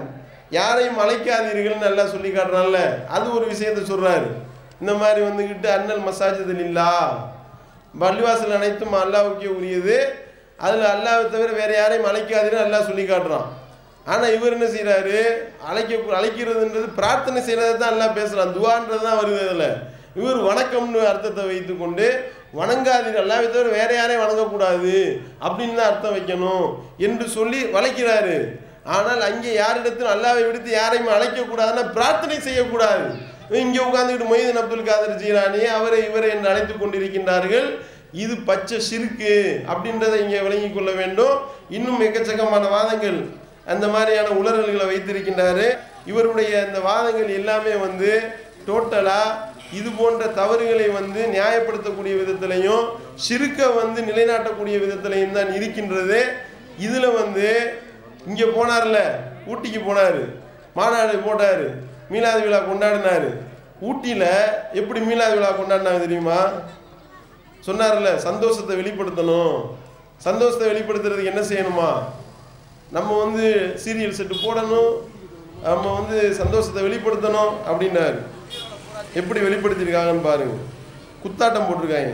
யாரையும் அழைக்காதீர்கள்னு நல்லா சொல்லி காட்டுறான்ல அது ஒரு விஷயத்தை சொல்றாரு இந்த மாதிரி வந்துக்கிட்டு அண்ணல் மசாஜிதில் இல்லா பள்ளிவாசல் அனைத்தும் அல்லாவுக்கே உரியது அதில் அல்லாவை தவிர வேற யாரையும் அழைக்காதீர்கள் அல்லாஹ் சொல்லி காட்டுறான் ஆனால் இவர் என்ன செய்றாரு அழைக்க அழைக்கிறதுன்றது பிரார்த்தனை செய்கிறத தான் எல்லாம் பேசுகிறான் துவான்றது தான் வருது அதில் இவர் வணக்கம்னு அர்த்தத்தை வைத்துக்கொண்டு வணங்காதீர்கள் அல்லாவை தவிர வேற யாரையும் வணங்கக்கூடாது அப்படின்னு தான் அர்த்தம் வைக்கணும் என்று சொல்லி வளைக்கிறாரு ஆனால் அங்கே யாரிடத்திலும் அல்லாவை விடுத்து யாரையும் அழைக்கக்கூடாதுன்னா பிரார்த்தனை செய்யக்கூடாது இங்கே உட்கார்ந்துக்கிட்டு மொய்தீன் அப்துல் காதர் ஜீலானி அவரை இவரை என்று அழைத்து கொண்டிருக்கின்றார்கள் இது பச்சை சிறுக்கு அப்படின்றதை இங்கே விளங்கிக் கொள்ள வேண்டும் இன்னும் எக்கச்சக்கமான வாதங்கள் அந்த மாதிரியான உளறல்களை வைத்திருக்கின்றாரு இவருடைய அந்த வாதங்கள் எல்லாமே வந்து டோட்டலா இது போன்ற தவறுகளை வந்து நியாயப்படுத்தக்கூடிய விதத்திலையும் சிறுக்க வந்து நிலைநாட்டக்கூடிய விதத்திலையும் தான் இருக்கின்றது இதுல வந்து இங்க போனார்ல ஊட்டிக்கு போனாரு மாநாடு போட்டாரு மீலாது விழா கொண்டாடினாரு ஊட்டியில எப்படி மீலாது விழா கொண்டாடினாங்க தெரியுமா சொன்னார்ல சந்தோஷத்தை வெளிப்படுத்தணும் சந்தோஷத்தை வெளிப்படுத்துறதுக்கு என்ன செய்யணுமா நம்ம வந்து சீரியல் செட்டு போடணும் நம்ம வந்து சந்தோஷத்தை வெளிப்படுத்தணும் அப்படின்னாரு எப்படி வெளிப்படுத்தியிருக்காங்கன்னு பாருங்க குத்தாட்டம் போட்டிருக்காங்க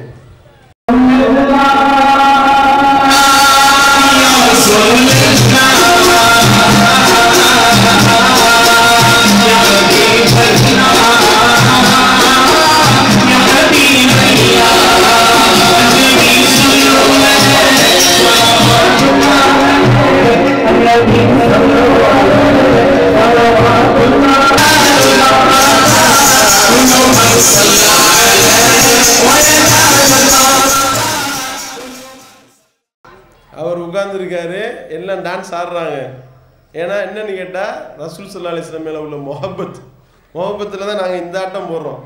அவர் உட்கார்ந்துருக்காரு எல்லாம் டான்ஸ் ஆடுறாங்க ஏன்னா என்னன்னு கேட்டால் ரசூல் சல்லா அலிஸ்லாம் மேலே உள்ள முகப்பத் முகப்பத்தில் தான் நாங்கள் இந்த ஆட்டம் போடுறோம்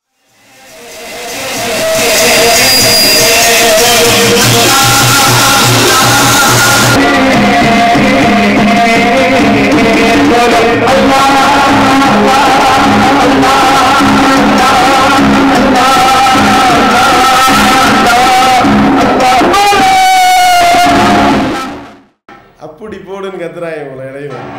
அப்படி போடுன்னு கத்துறாங்க இவங்களை இடையில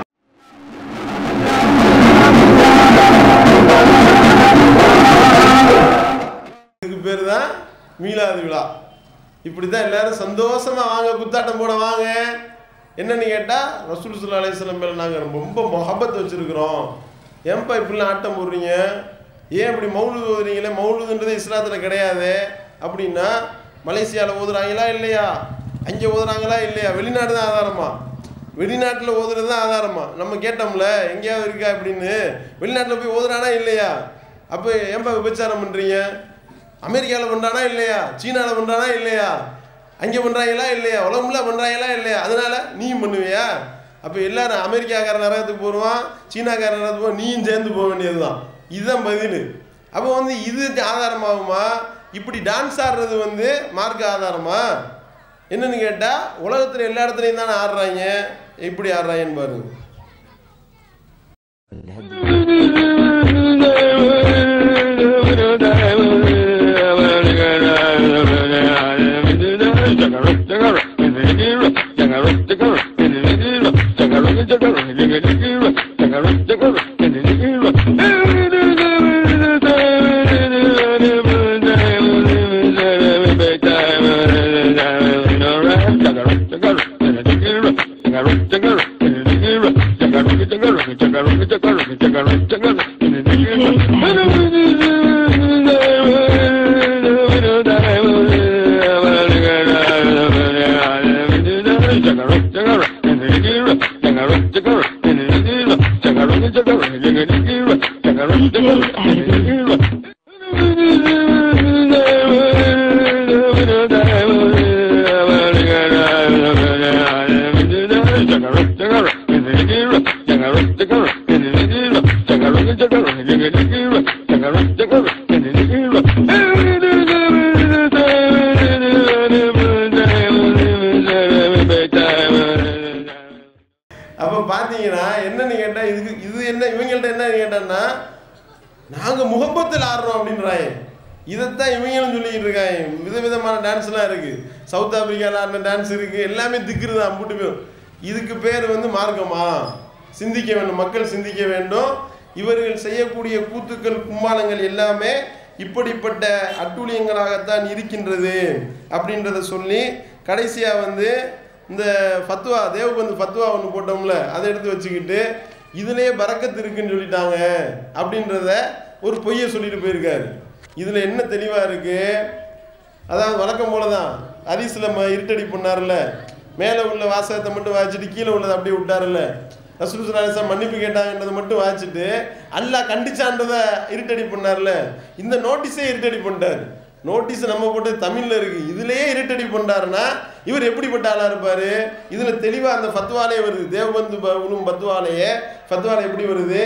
இதுக்கு பேர் தான் மீலாது விழா இப்படி தான் எல்லாரும் சந்தோஷமா வாங்க குத்தாட்டம் போட வாங்க என்னன்னு கேட்டால் ரசூல் சுல்லா அலையம் மேலே நாங்கள் ரொம்ப மொஹபத் வச்சுருக்குறோம் ஏன்பா இப்படிலாம் ஆட்டம் போடுறீங்க ஏன் இப்படி மௌலுது ஓதுறீங்களே மௌலுதுன்றது இஸ்லாத்தில் கிடையாது அப்படின்னா மலேசியாவில் ஓதுறாங்களா இல்லையா அங்கே ஓதுறாங்களா இல்லையா வெளிநாடு தான் ஆதாரமா வெளிநாட்டில் ஓதுறது தான் ஆதாரமா நம்ம கேட்டோம்ல எங்கேயாவது இருக்கா அப்படின்னு வெளிநாட்டில் போய் ஓதுறானா இல்லையா அப்போ ஏன்பா விபச்சாரம் பண்ணுறீங்க அமெரிக்காவில் பண்ணுறானா இல்லையா சீனாவில் பண்ணுறானா இல்லையா அங்கே பண்ணுறாங்களா இல்லையா உலகம்ல பண்ணுறாங்களா இல்லையா அதனால நீயும் பண்ணுவியா அப்போ எல்லாரும் அமெரிக்காக்காரன் நரகத்துக்கு போடுவான் சீனாக்காரன் நரகத்துக்கு போவான் நீயும் சேர்ந்து போக வேண்டியது தான் இதுதான் பதில் அப்போ வந்து இது ஆதாரமாகுமா இப்படி டான்ஸ் ஆடுறது வந்து மார்க்க ஆதாரமா என்னன்னு கேட்டால் உலகத்தில் எல்லா இடத்துலையும் தானே ஆடுறாங்க எப்படி ஆடுறாங்கன்னு பாருங்க அப்போ பார்த்தீங்கன்னா என்னன்னு கேட்டால் இதுக்கு இது என்ன இவங்கள்ட்ட என்ன கேட்டான்னா நாங்கள் முகப்பத்தில் ஆடுறோம் அப்படின்றாங்க இதைத்தான் இவங்களும் சொல்லிக்கிட்டு இருக்காங்க விதவிதமான டான்ஸ்லாம் இருக்குது சவுத் ஆப்பிரிக்காவில் ஆடின டான்ஸ் இருக்குது எல்லாமே திக்குறது தான் அம்புட்டு பேர் இதுக்கு பேர் வந்து மார்க்கமா சிந்திக்க வேண்டும் மக்கள் சிந்திக்க வேண்டும் இவர்கள் செய்யக்கூடிய கூத்துக்கள் கும்மாளங்கள் எல்லாமே இப்படிப்பட்ட அட்டூழியங்களாகத்தான் இருக்கின்றது அப்படின்றத சொல்லி கடைசியாக வந்து இந்த ஃபத்வா தேவபந்து ஃபத்வா ஒன்று போட்டோம்ல அதை எடுத்து வச்சுக்கிட்டு இதுலேயே பறக்கத்து இருக்குன்னு சொல்லிட்டாங்க அப்படின்றத ஒரு பொய்யை சொல்லிட்டு போயிருக்காரு இதில் என்ன தெளிவாக இருக்குது அதாவது வழக்கம் போல தான் ஹரிஸில் ம இருட்டடி பண்ணார்ல மேலே உள்ள வாசகத்தை மட்டும் வாசிச்சுட்டு கீழே உள்ளதை அப்படியே விட்டாருல்ல ரசூல் சுல்லாசம் மன்னிப்பு கேட்டாங்கன்றதை மட்டும் வாசிச்சுட்டு அல்லாஹ் கண்டிச்சான்றதை இருட்டடி பண்ணார்ல இந்த நோட்டீஸே இருட்டடி பண்ணிட்டார் நோட்டீஸ் நம்ம போட்டு தமிழ்ல இருக்கு இதுலயே இருட்டடி பண்றாருன்னா இவர் எப்படிப்பட்ட ஆளா இருப்பாரு இதுல தெளிவா அந்த ஃபத்வாலே வருது தேவபந்து ப- உலும் பத்வாலையே ஃபத்வாலை எப்படி வருது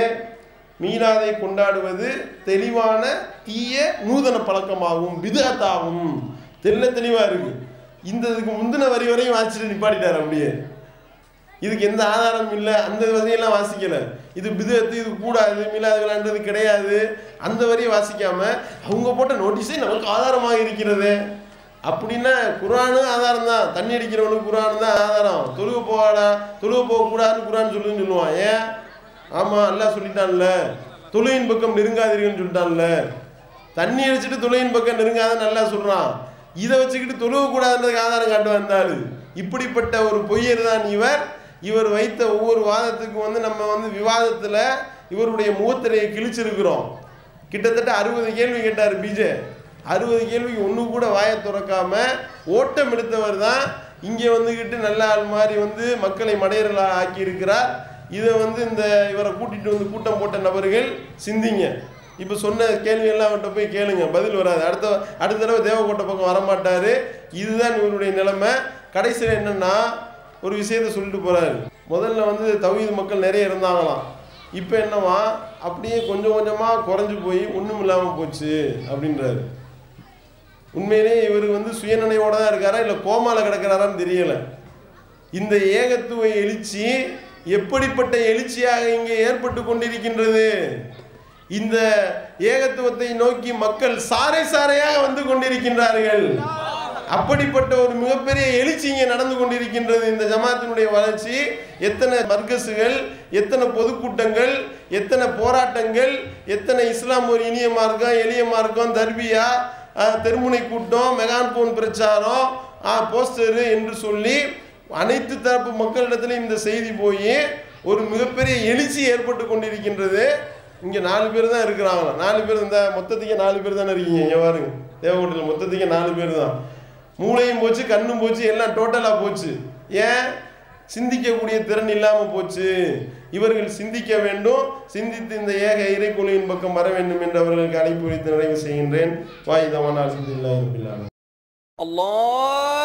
மீனாதை கொண்டாடுவது தெளிவான தீய நூதன பழக்கமாகும் பிதத்தாகும் தெல்ல தெளிவா இருக்கு இந்த இதுக்கு முந்தின வரி வரையும் வாசிச்சுட்டு நிப்பாட்டிட்டார் அப்படியே இதுக்கு எந்த ஆதாரம் இல்லை அந்த வரியெல்லாம் வாசிக்கல இது பிதத்து இது கூடாது மீளாது விளையாண்டது கிடையாது அந்த வரியை வாசிக்காம அவங்க போட்ட நோட்டீஸே நமக்கு ஆதாரமாக இருக்கிறது அப்படின்னா குரானும் ஆதாரம் தான் தண்ணி அடிக்கிறவனுக்கு குரான் தான் ஆதாரம் தொழுக போவாடா தொழுக போகக்கூடாதுன்னு குரான் சொல்லுன்னு சொல்லுவான் ஏன் ஆமாம் அல்லாஹ் சொல்லிட்டான்ல தொழுவின் பக்கம் நெருங்காதீர்கள்னு சொல்லிட்டான்ல தண்ணி அடிச்சுட்டு தொழுவின் பக்கம் நெருங்காத நல்லா சொல்றான் இதை வச்சுக்கிட்டு தொழுவக்கூடாதுன்றதுக்கு ஆதாரம் காட்டு வந்தாரு இப்படிப்பட்ட ஒரு பொய்யர் தான் இவர் இவர் வைத்த ஒவ்வொரு வாதத்துக்கும் வந்து நம்ம வந்து விவாதத்தில் இவருடைய முகத்திரையை கிழிச்சிருக்கிறோம் கிட்டத்தட்ட அறுபது கேள்வி கேட்டார் பிஜே அறுபது கேள்விக்கு ஒன்று கூட வாயை திறக்காம ஓட்டம் எடுத்தவர் தான் இங்கே வந்துக்கிட்டு நல்ல ஆள் மாதிரி வந்து மக்களை மடையர்களாக ஆக்கி இருக்கிறார் இதை வந்து இந்த இவரை கூட்டிட்டு வந்து கூட்டம் போட்ட நபர்கள் சிந்திங்க இப்போ சொன்ன கேள்வி எல்லாம் அவர்கிட்ட போய் கேளுங்க பதில் வராது அடுத்த அடுத்த தடவை தேவக்கோட்டை பக்கம் வரமாட்டாரு இதுதான் இவருடைய நிலைமை கடைசியில் என்னன்னா ஒரு விஷயத்த சொல்லிட்டு போறாரு முதல்ல வந்து தௌஹீத் மக்கள் நிறைய இருந்தாங்களாம் இப்போ என்னவா அப்படியே கொஞ்சம் கொஞ்சமாக குறைஞ்சு போய் ஒன்றும் இல்லாமல் போச்சு அப்படின்றாரு உண்மையிலேயே இவர் வந்து சுயநினைவோட தான் இருக்காரா இல்லை கோமால கிடக்கிறாரான்னு தெரியல இந்த ஏகத்துவ எழுச்சி எப்படிப்பட்ட எழுச்சியாக இங்கே ஏற்பட்டு கொண்டிருக்கின்றது இந்த ஏகத்துவத்தை நோக்கி மக்கள் சாறை சாறையாக வந்து கொண்டிருக்கின்றார்கள் அப்படிப்பட்ட ஒரு மிகப்பெரிய எழுச்சி இங்கே நடந்து கொண்டிருக்கின்றது இந்த ஜமாத்தினுடைய வளர்ச்சி எத்தனை மர்கசுகள் எத்தனை பொதுக்கூட்டங்கள் எத்தனை போராட்டங்கள் எத்தனை இஸ்லாம் ஒரு இனிய மார்க்கம் எளிய மார்க்கம் தர்பியா அஹ், தெருமுனை கூட்டம் மெகான் போன் பிரச்சாரம் போஸ்டரு என்று சொல்லி அனைத்து தரப்பு மக்களிடத்திலும் இந்த செய்தி போய் ஒரு மிகப்பெரிய எழுச்சி ஏற்பட்டு கொண்டிருக்கின்றது இங்கே நாலு பேர் தான் இருக்கிறாங்களா நாலு பேர் இந்த மொத்தத்துக்கே நாலு பேர் தானே இருக்கீங்க இங்கே பாருங்க தேவகோட்டையில் மொத்தத்துக்கே நாலு பேர் தான் மூளையும் போச்சு கண்ணும் போச்சு எல்லாம் டோட்டலாக போச்சு ஏன் சிந்திக்கக்கூடிய திறன் இல்லாமல் போச்சு இவர்கள் சிந்திக்க வேண்டும் சிந்தித்து இந்த ஏக இறைக்குழுவின் பக்கம் வர வேண்டும் என்று அவர்களுக்கு அழைப்பு வைத்து நிறைவு செய்கின்றேன் வாயுதமான அல்ஹம்துலில்லாஹி ரபில் ஆலமீன் الله